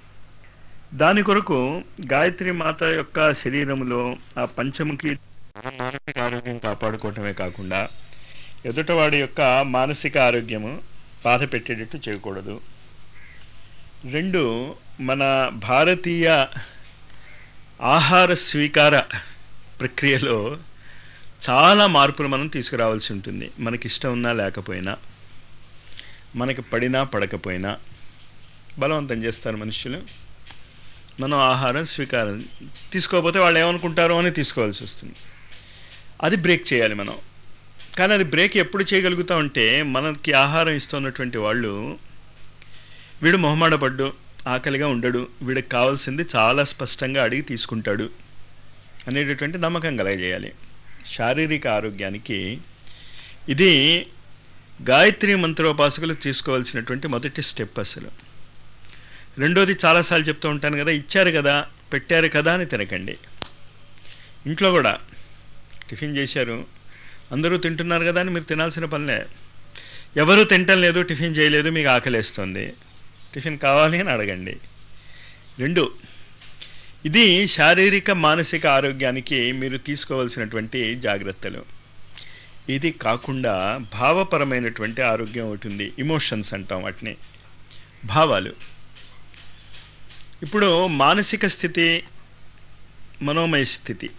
దాని కొరకు గాయత్రి మాత యొక్క శరీరములో ఆ పంచముఖి మానసిక ఆరోగ్యం కాపాడుకోవటమే కాకుండా ఎదుటవాడి యొక్క మానసిక ఆరోగ్యము బాధ పెట్టేటట్టు చేయకూడదు రెండు మన భారతీయ ఆహార స్వీకార ప్రక్రియలో చాలా మార్పులు మనం తీసుకురావాల్సి ఉంటుంది మనకి ఇష్టం ఉన్నా లేకపోయినా మనకి పడినా పడకపోయినా బలవంతం చేస్తారు మనుషులు మనం ఆహారం స్వీకారం తీసుకోకపోతే వాళ్ళు ఏమనుకుంటారో అని తీసుకోవాల్సి వస్తుంది అది బ్రేక్ చేయాలి మనం కానీ అది బ్రేక్ ఎప్పుడు చేయగలుగుతామంటే మనకి ఆహారం ఇస్తున్నటువంటి వాళ్ళు వీడు మొహమాడపడ్డు ఆకలిగా ఉండడు వీడికి కావాల్సింది చాలా స్పష్టంగా అడిగి తీసుకుంటాడు అనేటటువంటి నమ్మకం కలగజేయాలి శారీరక ఆరోగ్యానికి ఇది గాయత్రి మంత్రోపాసకులు తీసుకోవాల్సినటువంటి మొదటి స్టెప్ అసలు రెండోది చాలాసార్లు చెప్తూ ఉంటాను కదా ఇచ్చారు కదా పెట్టారు కదా అని తినకండి ఇంట్లో కూడా టిఫిన్ చేశారు అందరూ తింటున్నారు కదా అని మీరు తినాల్సిన పనిలే ఎవరు తింటం లేదు టిఫిన్ చేయలేదు మీకు ఆకలేస్తుంది టిఫిన్ కావాలి అని అడగండి రెండు ఇది శారీరక మానసిక ఆరోగ్యానికి మీరు తీసుకోవాల్సినటువంటి జాగ్రత్తలు ఇది కాకుండా భావపరమైనటువంటి ఆరోగ్యం ఒకటి ఉంది ఇమోషన్స్ అంటాం వాటిని భావాలు ఇప్పుడు మానసిక స్థితి మనోమయ స్థితి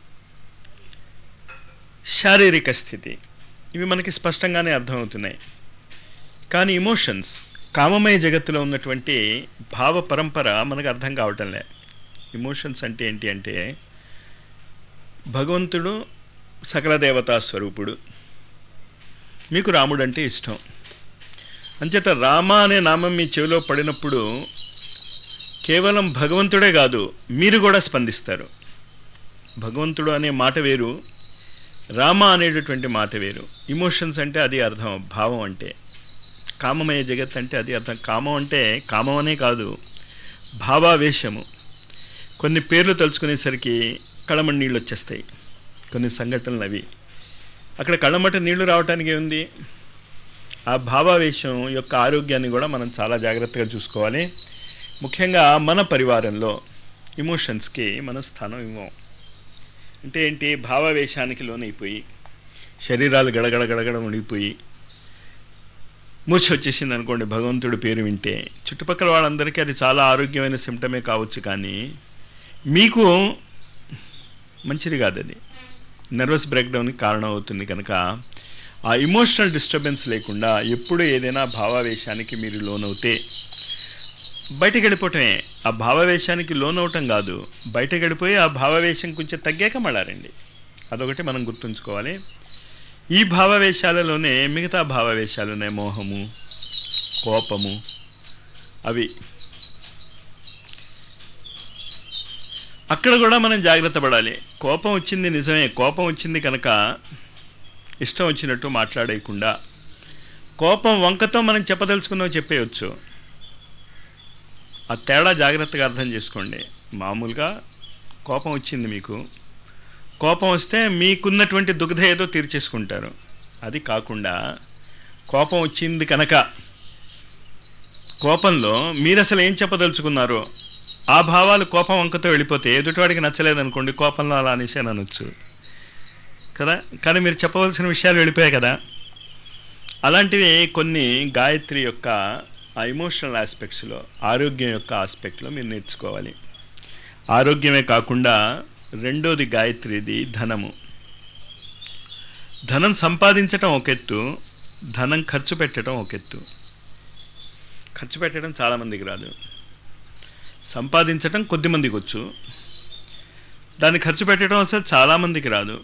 శారీరక స్థితి ఇవి మనకి స్పష్టంగానే అర్థమవుతున్నాయి కానీ ఇమోషన్స్ కామమయ జగత్తులో ఉన్నటువంటి భావ పరంపర మనకు అర్థం కావటంలే ఇమోషన్స్ అంటే ఏంటి అంటే భగవంతుడు సకల దేవతా స్వరూపుడు మీకు రాముడు అంటే ఇష్టం అంచేత రామ అనే నామం మీ చెవిలో పడినప్పుడు కేవలం భగవంతుడే కాదు మీరు కూడా స్పందిస్తారు భగవంతుడు అనే మాట వేరు రామ అనేటటువంటి మాట వేరు ఇమోషన్స్ అంటే అది అర్థం భావం అంటే కామమయ జగత్ అంటే అది అర్థం కామం అంటే కామం అనే కాదు భావావేశము కొన్ని పేర్లు తలుచుకునేసరికి కళమటి నీళ్ళు వచ్చేస్తాయి కొన్ని సంఘటనలు అవి అక్కడ కళ్ళమట నీళ్లు రావటానికి ఏముంది ఆ భావావేశం యొక్క ఆరోగ్యాన్ని కూడా మనం చాలా జాగ్రత్తగా చూసుకోవాలి ముఖ్యంగా మన పరివారంలో ఇమోషన్స్కి మనం స్థానం ఇవ్వం అంటే ఏంటి భావావేశానికి లోనైపోయి శరీరాలు గడగడ గడగడ ఉండిపోయి మూర్ఛ వచ్చేసింది అనుకోండి భగవంతుడి పేరు వింటే చుట్టుపక్కల వాళ్ళందరికీ అది చాలా ఆరోగ్యమైన సిమ్టమే కావచ్చు కానీ మీకు మంచిది కాదు అది నర్వస్ బ్రేక్డౌన్కి కారణం అవుతుంది కనుక ఆ ఇమోషనల్ డిస్టర్బెన్స్ లేకుండా ఎప్పుడు ఏదైనా భావావేశానికి మీరు లోనవుతే బయటకు వెళ్ళిపోవటమే ఆ భావవేశానికి లోనవటం కాదు బయటకు వెళ్ళిపోయి ఆ భావవేశం కొంచెం తగ్గాక మళ్ళా రండి అదొకటి మనం గుర్తుంచుకోవాలి ఈ భావవేశాలలోనే మిగతా భావవేశాలు ఉన్నాయి మోహము కోపము అవి అక్కడ కూడా మనం జాగ్రత్త పడాలి కోపం వచ్చింది నిజమే కోపం వచ్చింది కనుక ఇష్టం వచ్చినట్టు మాట్లాడేయకుండా కోపం వంకతో మనం చెప్పదలుచుకున్నావు చెప్పేయచ్చు ఆ తేడా జాగ్రత్తగా అర్థం చేసుకోండి మామూలుగా కోపం వచ్చింది మీకు కోపం వస్తే మీకున్నటువంటి దుగ్ధ ఏదో తీర్చేసుకుంటారు అది కాకుండా కోపం వచ్చింది కనుక కోపంలో మీరు అసలు ఏం చెప్పదలుచుకున్నారో ఆ భావాలు కోపం వంకతో వెళ్ళిపోతే ఎదుటివాడికి నచ్చలేదనుకోండి కోపంలో అలా అనేసి అని అనొచ్చు కదా కానీ మీరు చెప్పవలసిన విషయాలు వెళ్ళిపోయాయి కదా అలాంటివి కొన్ని గాయత్రి యొక్క ఆ ఎమోషనల్ ఆస్పెక్ట్స్లో ఆరోగ్యం యొక్క ఆస్పెక్ట్లో మీరు నేర్చుకోవాలి ఆరోగ్యమే కాకుండా రెండోది గాయత్రిది ధనము ధనం సంపాదించటం ఒక ఎత్తు ధనం ఖర్చు పెట్టడం ఒక ఎత్తు ఖర్చు పెట్టడం చాలామందికి రాదు సంపాదించటం కొద్దిమందికి వచ్చు దాన్ని ఖర్చు పెట్టడం అసలు చాలామందికి రాదు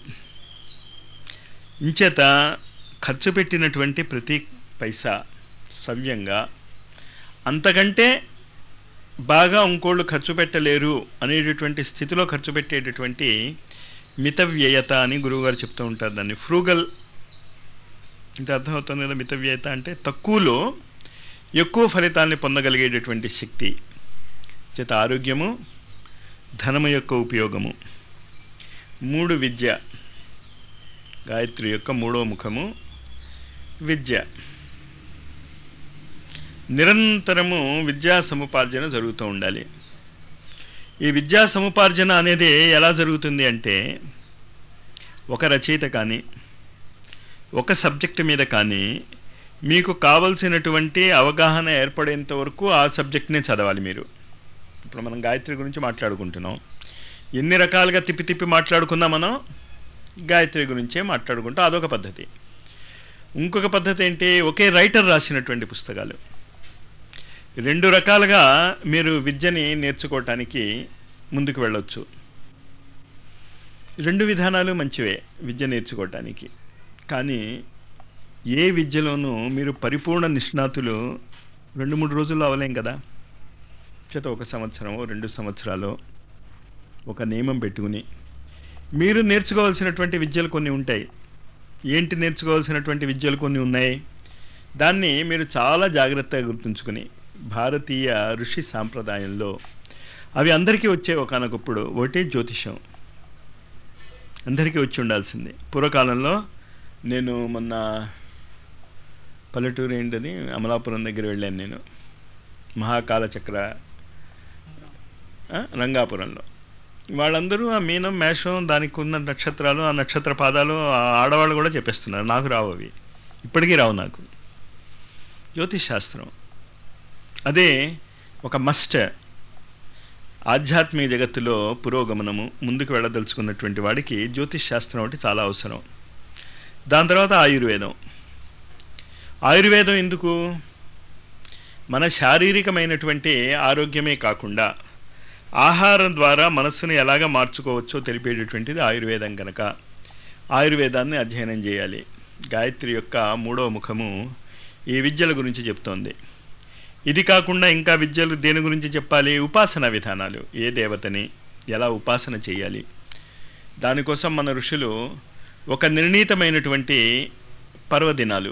ఇంచేత ఖర్చు పెట్టినటువంటి ప్రతి పైసా సవ్యంగా అంతకంటే బాగా ఇంకోళ్ళు ఖర్చు పెట్టలేరు అనేటటువంటి స్థితిలో ఖర్చు పెట్టేటటువంటి మిత వ్యయత అని గురువుగారు చెప్తూ ఉంటారు దాన్ని ఫ్రూగల్ అంటే అర్థమవుతుంది కదా మిత వ్యయత అంటే తక్కువలో ఎక్కువ ఫలితాన్ని పొందగలిగేటటువంటి శక్తి చేత ఆరోగ్యము ధనము యొక్క ఉపయోగము మూడు విద్య గాయత్రి యొక్క మూడో ముఖము విద్య నిరంతరము విద్యా సముపార్జన జరుగుతూ ఉండాలి ఈ విద్యా సముపార్జన అనేది ఎలా జరుగుతుంది అంటే ఒక రచయిత కానీ ఒక సబ్జెక్టు మీద కానీ మీకు కావలసినటువంటి అవగాహన ఏర్పడేంత వరకు ఆ సబ్జెక్ట్నే చదవాలి మీరు ఇప్పుడు మనం గాయత్రి గురించి మాట్లాడుకుంటున్నాం ఎన్ని రకాలుగా తిప్పి తిప్పి మాట్లాడుకున్నా మనం గాయత్రి గురించే మాట్లాడుకుంటాం అదొక పద్ధతి ఇంకొక పద్ధతి ఏంటి ఒకే రైటర్ రాసినటువంటి పుస్తకాలు రెండు రకాలుగా మీరు విద్యని నేర్చుకోవటానికి ముందుకు వెళ్ళొచ్చు రెండు విధానాలు మంచివే విద్య నేర్చుకోవటానికి కానీ ఏ విద్యలోనూ మీరు పరిపూర్ణ నిష్ణాతులు రెండు మూడు రోజుల్లో అవలేం కదా చేత ఒక సంవత్సరం రెండు సంవత్సరాలు ఒక నియమం పెట్టుకుని మీరు నేర్చుకోవాల్సినటువంటి విద్యలు కొన్ని ఉంటాయి ఏంటి నేర్చుకోవాల్సినటువంటి విద్యలు కొన్ని ఉన్నాయి దాన్ని మీరు చాలా జాగ్రత్తగా గుర్తుంచుకుని భారతీయ ఋషి సాంప్రదాయంలో అవి అందరికీ వచ్చే ఒకనొకప్పుడు ఒకటి జ్యోతిషం అందరికీ వచ్చి ఉండాల్సిందే పూర్వకాలంలో నేను మొన్న పల్లెటూరు ఏంటది అమలాపురం దగ్గర వెళ్ళాను నేను మహాకాల చక్ర ఆ, రంగాపురంలో వాళ్ళందరూ ఆ మీనం మేషం దానికి ఉన్న నక్షత్రాలు ఆ నక్షత్ర పాదాలు ఆ ఆడవాళ్ళు కూడా చెప్పేస్తున్నారు నాకు రావు అవి ఇప్పటికీ రావు నాకు జ్యోతిష్ శాస్త్రం అదే ఒక మస్ట్ ఆధ్యాత్మిక జగత్తులో పురోగమనము ముందుకు వెళ్ళదలుచుకున్నటువంటి వాడికి జ్యోతిష్ శాస్త్రం ఒకటి చాలా అవసరం దాని తర్వాత ఆయుర్వేదం ఆయుర్వేదం ఎందుకు మన శారీరకమైనటువంటి ఆరోగ్యమే కాకుండా ఆహారం ద్వారా మనస్సును ఎలాగ మార్చుకోవచ్చో తెలిపేటటువంటిది ఆయుర్వేదం కనుక ఆయుర్వేదాన్ని అధ్యయనం చేయాలి గాయత్రి యొక్క మూడవ ముఖము ఈ విద్యల గురించి చెప్తోంది ఇది కాకుండా ఇంకా విద్యలు దేని గురించి చెప్పాలి ఉపాసన విధానాలు ఏ దేవతని ఎలా ఉపాసన చేయాలి దానికోసం మన ఋషులు ఒక నిర్ణీతమైనటువంటి పర్వదినాలు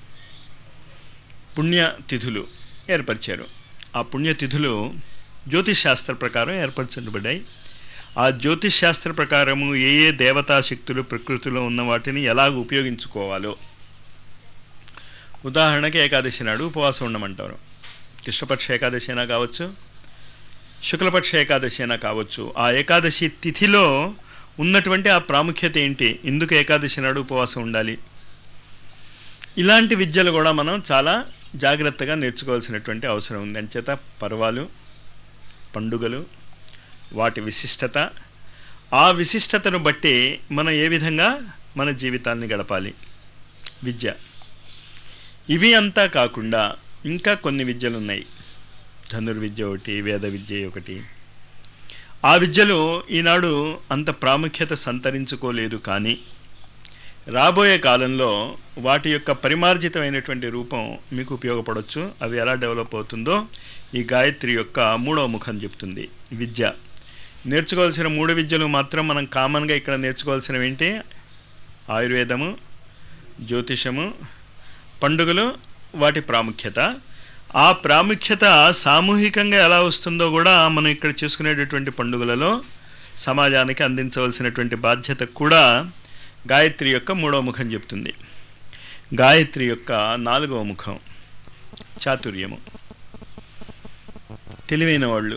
పుణ్యతిథులు ఏర్పరిచారు ఆ పుణ్యతిథులు జ్యోతిష్ శాస్త్ర ప్రకారం ఏర్పరచబడ్డాయి ఆ జ్యోతిష్ శాస్త్ర ప్రకారము ఏ ఏ దేవతా శక్తులు ప్రకృతిలో ఉన్న వాటిని ఎలాగ ఉపయోగించుకోవాలో ఉదాహరణకి ఏకాదశి నాడు ఉపవాసం ఉండమంటారు కృష్ణపక్ష ఏకాదశి అయినా కావచ్చు శుక్లపక్ష ఏకాదశి అయినా కావచ్చు ఆ ఏకాదశి తిథిలో ఉన్నటువంటి ఆ ప్రాముఖ్యత ఏంటి ఎందుకు ఏకాదశి నాడు ఉపవాసం ఉండాలి ఇలాంటి విద్యలు కూడా మనం చాలా జాగ్రత్తగా నేర్చుకోవాల్సినటువంటి అవసరం ఉంది అంచేత పర్వాలు పండుగలు వాటి విశిష్టత ఆ విశిష్టతను బట్టి మనం ఏ విధంగా మన జీవితాన్ని గడపాలి విద్య ఇవి అంతా కాకుండా ఇంకా కొన్ని విద్యలు ఉన్నాయి ధనుర్విద్య ఒకటి వేద విద్య ఒకటి ఆ విద్యలు ఈనాడు అంత ప్రాముఖ్యత సంతరించుకోలేదు కానీ రాబోయే కాలంలో వాటి యొక్క పరిమార్జితమైనటువంటి రూపం మీకు ఉపయోగపడవచ్చు అవి ఎలా డెవలప్ అవుతుందో ఈ గాయత్రి యొక్క మూడవ ముఖం చెప్తుంది విద్య నేర్చుకోవాల్సిన మూడు విద్యలు మాత్రం మనం కామన్గా ఇక్కడ నేర్చుకోవాల్సినవి ఏంటి ఆయుర్వేదము జ్యోతిషము పండుగలు వాటి ప్రాముఖ్యత ఆ ప్రాముఖ్యత సామూహికంగా ఎలా వస్తుందో కూడా మనం ఇక్కడ చేసుకునేటటువంటి పండుగలలో సమాజానికి అందించవలసినటువంటి బాధ్యత కూడా గాయత్రి యొక్క మూడవ ముఖం చెప్తుంది గాయత్రి యొక్క నాలుగవ ముఖం చాతుర్యము తెలివైన వాళ్ళు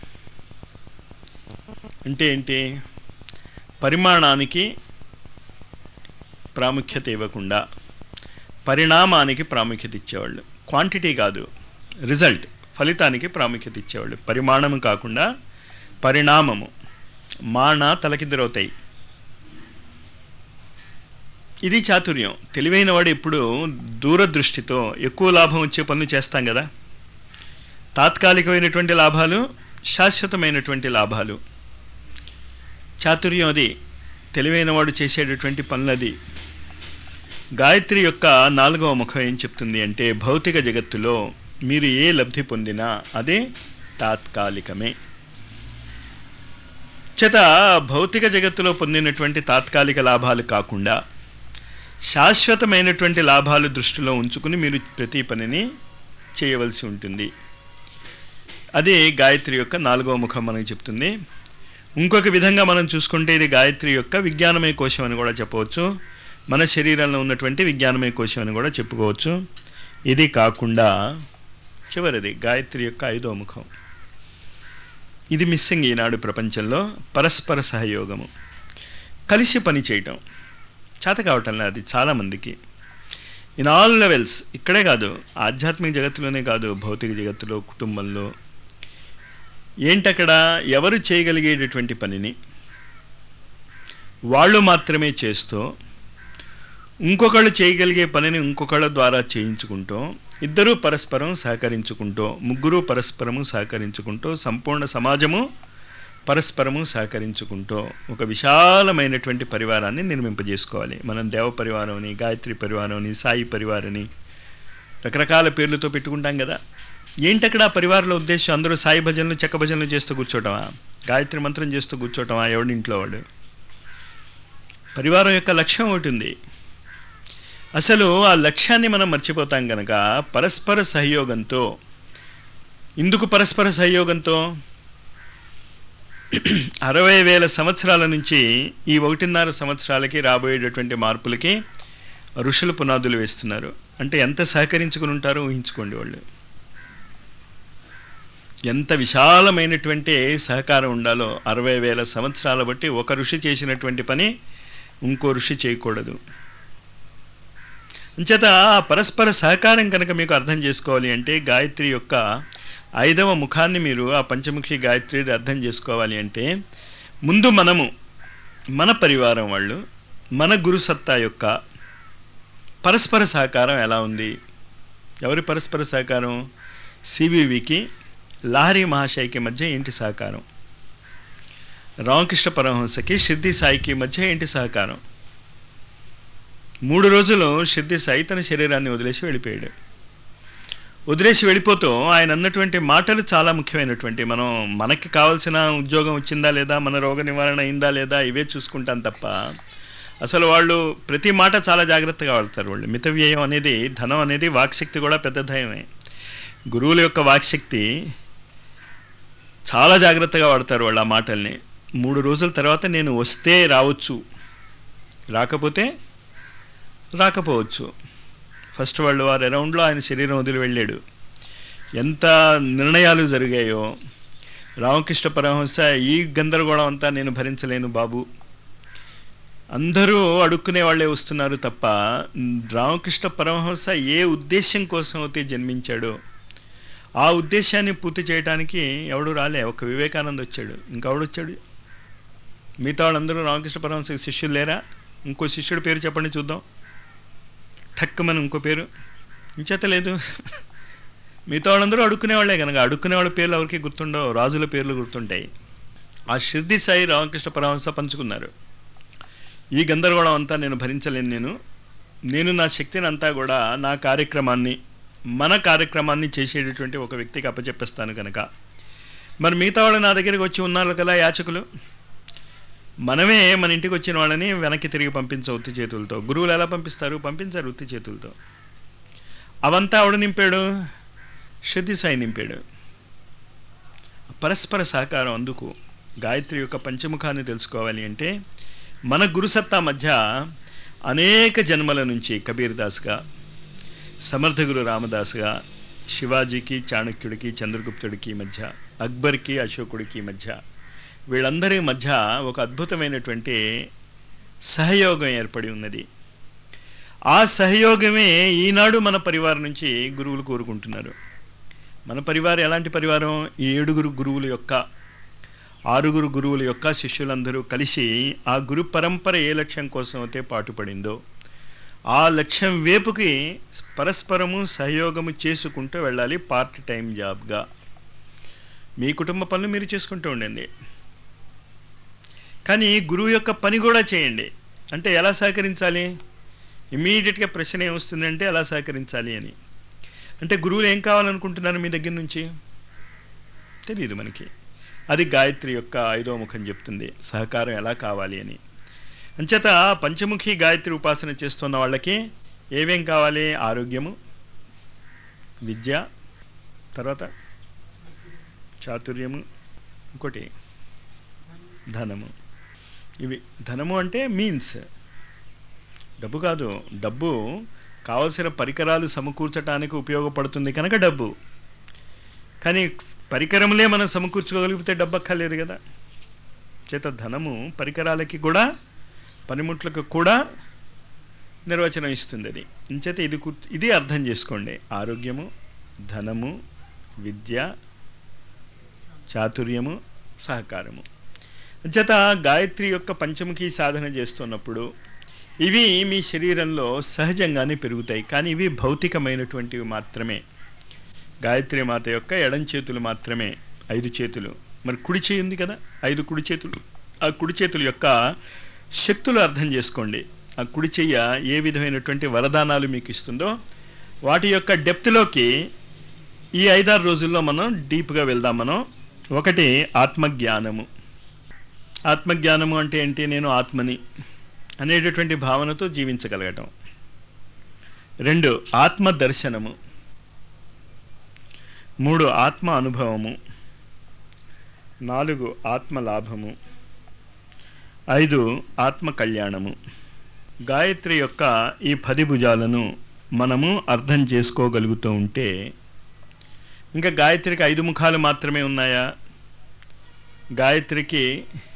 అంటే ఏంటి పరిమాణానికి ప్రాముఖ్యత ఇవ్వకుండా పరిణామానికి ప్రాముఖ్యత ఇచ్చేవాళ్ళు క్వాంటిటీ కాదు రిజల్ట్ ఫలితానికి ప్రాముఖ్యత ఇచ్చేవాళ్ళు పరిమాణము కాకుండా పరిణామము మాణ తలకిద్దరవుతాయి ఇది చాతుర్యం తెలివైన వాడు ఇప్పుడు దూరదృష్టితో ఎక్కువ లాభం వచ్చే పనులు చేస్తాం కదా తాత్కాలికమైనటువంటి లాభాలు శాశ్వతమైనటువంటి లాభాలు చాతుర్యం అది తెలివైన వాడు చేసేటటువంటి పనులది గాయత్రి యొక్క నాలుగవ ముఖం ఏం చెప్తుంది అంటే భౌతిక జగత్తులో మీరు ఏ లబ్ధి పొందినా అదే తాత్కాలికమే చేత భౌతిక జగత్తులో పొందినటువంటి తాత్కాలిక లాభాలు కాకుండా శాశ్వతమైనటువంటి లాభాలు దృష్టిలో ఉంచుకుని మీరు ప్రతి పనిని చేయవలసి ఉంటుంది అది గాయత్రి యొక్క నాలుగవ ముఖం మనకి చెప్తుంది ఇంకొక విధంగా మనం చూసుకుంటే ఇది గాయత్రి యొక్క విజ్ఞానమయ కోశం అని కూడా చెప్పవచ్చు మన శరీరంలో ఉన్నటువంటి విజ్ఞానమయ కోశం అని కూడా చెప్పుకోవచ్చు ఇది కాకుండా చివరిది గాయత్రి యొక్క ఐదో ముఖం ఇది మిస్సింగ్ ఈనాడు ప్రపంచంలో పరస్పర సహయోగము కలిసి పని చేయటం చేత కావటంలో అది చాలామందికి ఇన్ ఆల్ లెవెల్స్ ఇక్కడే కాదు ఆధ్యాత్మిక జగత్తులోనే కాదు భౌతిక జగత్తులో కుటుంబంలో ఏంటక్కడ ఎవరు చేయగలిగేటటువంటి పనిని వాళ్ళు మాత్రమే చేస్తూ ఇంకొకళ్ళు చేయగలిగే పనిని ఇంకొకళ్ళ ద్వారా చేయించుకుంటూ ఇద్దరూ పరస్పరం సహకరించుకుంటూ ముగ్గురు పరస్పరము సహకరించుకుంటూ సంపూర్ణ సమాజము పరస్పరము సహకరించుకుంటూ ఒక విశాలమైనటువంటి పరివారాన్ని నిర్మింపజేసుకోవాలి మనం దేవ పరివారం అని గాయత్రి పరివారం అని సాయి పరివారని రకరకాల పేర్లతో పెట్టుకుంటాం కదా ఏంటక్కడ ఆ పరివారంలో ఉద్దేశం అందరూ సాయి భజనలు చెక్క భజనలు చేస్తూ కూర్చోవటమా గాయత్రి మంత్రం చేస్తూ కూర్చోవటమా ఎవడింట్లో వాడు పరివారం యొక్క లక్ష్యం ఒకటి ఉంది అసలు ఆ లక్ష్యాన్ని మనం మర్చిపోతాం కనుక పరస్పర సహయోగంతో ఇందుకు పరస్పర సహయోగంతో అరవై వేల సంవత్సరాల నుంచి ఈ ఒకటిన్నర సంవత్సరాలకి రాబోయేటటువంటి మార్పులకి ఋషులు పునాదులు వేస్తున్నారు అంటే ఎంత సహకరించుకుని ఉంటారో ఊహించుకోండి వాళ్ళు ఎంత విశాలమైనటువంటి సహకారం ఉండాలో అరవై వేల సంవత్సరాల బట్టి ఒక ఋషి చేసినటువంటి పని ఇంకో ఋషి చేయకూడదు అంచేత ఆ పరస్పర సహకారం కనుక మీకు అర్థం చేసుకోవాలి అంటే గాయత్రి యొక్క ఐదవ ముఖాన్ని మీరు ఆ పంచముఖి గాయత్రి అర్థం చేసుకోవాలి అంటే ముందు మనము మన పరివారం వాళ్ళు మన గురుసత్తా యొక్క పరస్పర సహకారం ఎలా ఉంది ఎవరి పరస్పర సహకారం సివివికి లహరి మహాశయకి మధ్య ఏంటి సహకారం రామకృష్ణ పరమహంసకి షిర్ది సాయికి మధ్య ఏంటి సహకారం మూడు రోజులు షిర్ది సాయి తన శరీరాన్ని వదిలేసి వెళ్ళిపోయాడు వదిలేసి వెళ్ళిపోతూ ఆయన అన్నటువంటి మాటలు చాలా ముఖ్యమైనటువంటి మనం మనకి కావాల్సిన ఉద్యోగం వచ్చిందా లేదా మన రోగ నివారణ అయిందా లేదా ఇవే చూసుకుంటాం తప్ప అసలు వాళ్ళు ప్రతి మాట చాలా జాగ్రత్తగా వాడతారు వాళ్ళు మిత వ్యయం అనేది ధనం అనేది వాక్శక్తి కూడా పెద్ద ధయమే గురువుల యొక్క వాక్శక్తి చాలా జాగ్రత్తగా వాడతారు వాళ్ళు ఆ మాటల్ని మూడు రోజుల తర్వాత నేను వస్తే రావచ్చు రాకపోతే రాకపోవచ్చు ఫస్ట్ వరల్డ్ వార్ అరౌండ్లో ఆయన శరీరం వదిలి వెళ్ళాడు ఎంత నిర్ణయాలు జరిగాయో రామకృష్ణ పరమహంస ఈ గందరగోళం అంతా నేను భరించలేను బాబు అందరూ అడుక్కునే వాళ్ళే వస్తున్నారు తప్ప రామకృష్ణ పరమహంస ఏ ఉద్దేశం కోసం అయితే జన్మించాడో ఆ ఉద్దేశాన్ని పూర్తి చేయడానికి ఎవడు రాలే ఒక వివేకానంద వచ్చాడు ఇంకెవడు వచ్చాడు మిగతా వాళ్ళందరూ రామకృష్ణ పరమహంస శిష్యులు లేరా ఇంకో శిష్యుడి పేరు చెప్పండి చూద్దాం ఠక్కమని ఇంకో పేరు ఇంచేత లేదు మిగతా వాళ్ళందరూ అడుక్కునే వాళ్ళే కనుక అడుక్కునే వాళ్ళ పేర్లు ఎవరికి గుర్తుండవు రాజుల పేర్లు గుర్తుంటాయి ఆ షిర్ది సాయి రామకృష్ణ పరమహంస పంచుకున్నారు ఈ గందరగోళం అంతా నేను భరించలేను నేను నేను నా శక్తిని అంతా కూడా నా కార్యక్రమాన్ని మన కార్యక్రమాన్ని చేసేటటువంటి ఒక వ్యక్తికి అప్పచెప్పేస్తాను కనుక మరి మిగతా వాళ్ళు నా దగ్గరికి వచ్చి ఉన్నారు కదా యాచకులు మనమే మన ఇంటికి వచ్చిన వాళ్ళని వెనక్కి తిరిగి పంపించవు ఉత్తి చేతులతో గురువులు ఎలా పంపిస్తారు పంపించారు ఉత్తి చేతులతో అవంతా ఆవిడ నింపాడు శృతి సాయి నింపాడు పరస్పర సహకారం అందుకు గాయత్రి యొక్క పంచముఖాన్ని తెలుసుకోవాలి అంటే మన గురుసత్తా మధ్య అనేక జన్మల నుంచి కబీర్ దాస్గా సమర్థ గురు రామదాస్గా శివాజీకి చాణక్యుడికి చంద్రగుప్తుడికి మధ్య అక్బర్కి అశోకుడికి మధ్య వీళ్ళందరి మధ్య ఒక అద్భుతమైనటువంటి సహయోగం ఏర్పడి ఉన్నది ఆ సహయోగమే ఈనాడు మన పరివారం నుంచి గురువులు కోరుకుంటున్నారు మన పరివారం ఎలాంటి పరివారం ఈ ఏడుగురు గురువుల యొక్క ఆరుగురు గురువుల యొక్క శిష్యులందరూ కలిసి ఆ గురు పరంపర ఏ లక్ష్యం కోసం అయితే పాటుపడిందో ఆ లక్ష్యం వేపుకి పరస్పరము సహయోగము చేసుకుంటూ వెళ్ళాలి పార్ట్ టైం జాబ్గా మీ కుటుంబ పనులు మీరు చేసుకుంటూ ఉండండి కానీ గురువు యొక్క పని కూడా చేయండి అంటే ఎలా సహకరించాలి ఇమీడియట్గా ప్రశ్న ఏమొస్తుందంటే ఎలా సహకరించాలి అని అంటే గురువులు ఏం కావాలనుకుంటున్నారు మీ దగ్గర నుంచి తెలియదు మనకి అది గాయత్రి యొక్క ఐదో ముఖం చెప్తుంది సహకారం ఎలా కావాలి అని అంచేత పంచముఖి గాయత్రి ఉపాసన చేస్తున్న వాళ్ళకి ఏమేం కావాలి ఆరోగ్యము విద్య తర్వాత చాతుర్యము ఇంకోటి ధనము ఇవి ధనము అంటే మీన్స్ డబ్బు కాదు డబ్బు కావలసిన పరికరాలు సమకూర్చడానికి ఉపయోగపడుతుంది కనుక డబ్బు కానీ పరికరములే మనం సమకూర్చుకోగలిగితే డబ్బు అక్కర్లేదు కదా చేత ధనము పరికరాలకి కూడా పనిముట్లకు కూడా నిర్వచనం ఇస్తుంది అది ఇంచేత ఇది కు- ఇది అర్థం చేసుకోండి ఆరోగ్యము ధనము విద్య చాతుర్యము సహకారము అంచేత గాయత్రి యొక్క పంచముఖి సాధన చేస్తున్నప్పుడు ఇవి మీ శరీరంలో సహజంగానే పెరుగుతాయి కానీ ఇవి భౌతికమైనటువంటివి మాత్రమే గాయత్రి మాత యొక్క ఎడం చేతులు మాత్రమే ఐదు చేతులు మరి కుడి చేయి ఉంది కదా ఐదు కుడి చేతులు ఆ కుడి చేతుల యొక్క శక్తులు అర్థం చేసుకోండి ఆ కుడి చెయ్య ఏ విధమైనటువంటి వరదానాలు మీకు ఇస్తుందో వాటి యొక్క డెప్త్లోకి ఈ ఐదారు రోజుల్లో మనం డీప్గా వెళ్దాం మనం ఒకటి ఆత్మజ్ఞానము ఆత్మజ్ఞానము అంటే ఏంటి నేను ఆత్మని అనేటటువంటి భావనతో జీవించగలగటం రెండు ఆత్మ దర్శనము మూడు ఆత్మ అనుభవము నాలుగు ఆత్మ లాభము ఐదు ఆత్మ కళ్యాణము గాయత్రి యొక్క ఈ పది భుజాలను మనము అర్థం చేసుకోగలుగుతూ ఉంటే ఇంకా గాయత్రికి ఐదు ముఖాలు మాత్రమే ఉన్నాయా గాయత్రికి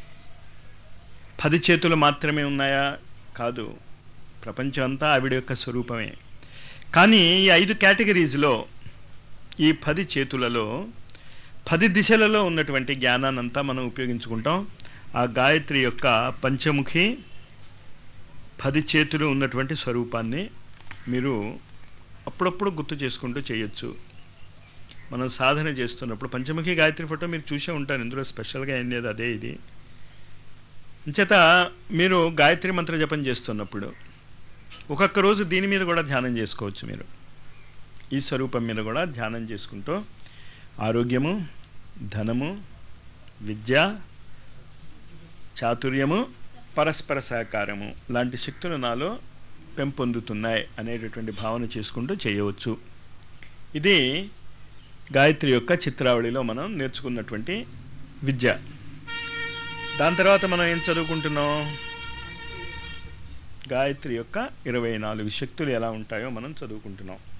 పది చేతులు మాత్రమే ఉన్నాయా కాదు ప్రపంచం అంతా ఆవిడ యొక్క స్వరూపమే కానీ ఈ ఐదు కేటగిరీస్లో ఈ పది చేతులలో పది దిశలలో ఉన్నటువంటి జ్ఞానాన్నంతా మనం ఉపయోగించుకుంటాం ఆ గాయత్రి యొక్క పంచముఖి పది చేతులు ఉన్నటువంటి స్వరూపాన్ని మీరు అప్పుడప్పుడు గుర్తు చేసుకుంటూ చేయొచ్చు మనం సాధన చేస్తున్నప్పుడు పంచముఖి గాయత్రి ఫోటో మీరు చూసే ఉంటారు ఇందులో స్పెషల్గా ఏం లేదు అదే ఇది చేత మీరు గాయత్రి మంత్ర జపం చేస్తున్నప్పుడు ఒక్కొక్క రోజు దీని మీద కూడా ధ్యానం చేసుకోవచ్చు మీరు ఈ స్వరూపం మీద కూడా ధ్యానం చేసుకుంటూ ఆరోగ్యము ధనము విద్య చాతుర్యము పరస్పర సహకారము లాంటి శక్తులు నాలో పెంపొందుతున్నాయి అనేటటువంటి భావన చేసుకుంటూ చేయవచ్చు ఇది గాయత్రి యొక్క చిత్రావళిలో మనం నేర్చుకున్నటువంటి విద్య దాని తర్వాత మనం ఏం చదువుకుంటున్నాం గాయత్రి యొక్క ఇరవై నాలుగు శక్తులు ఎలా ఉంటాయో మనం చదువుకుంటున్నాం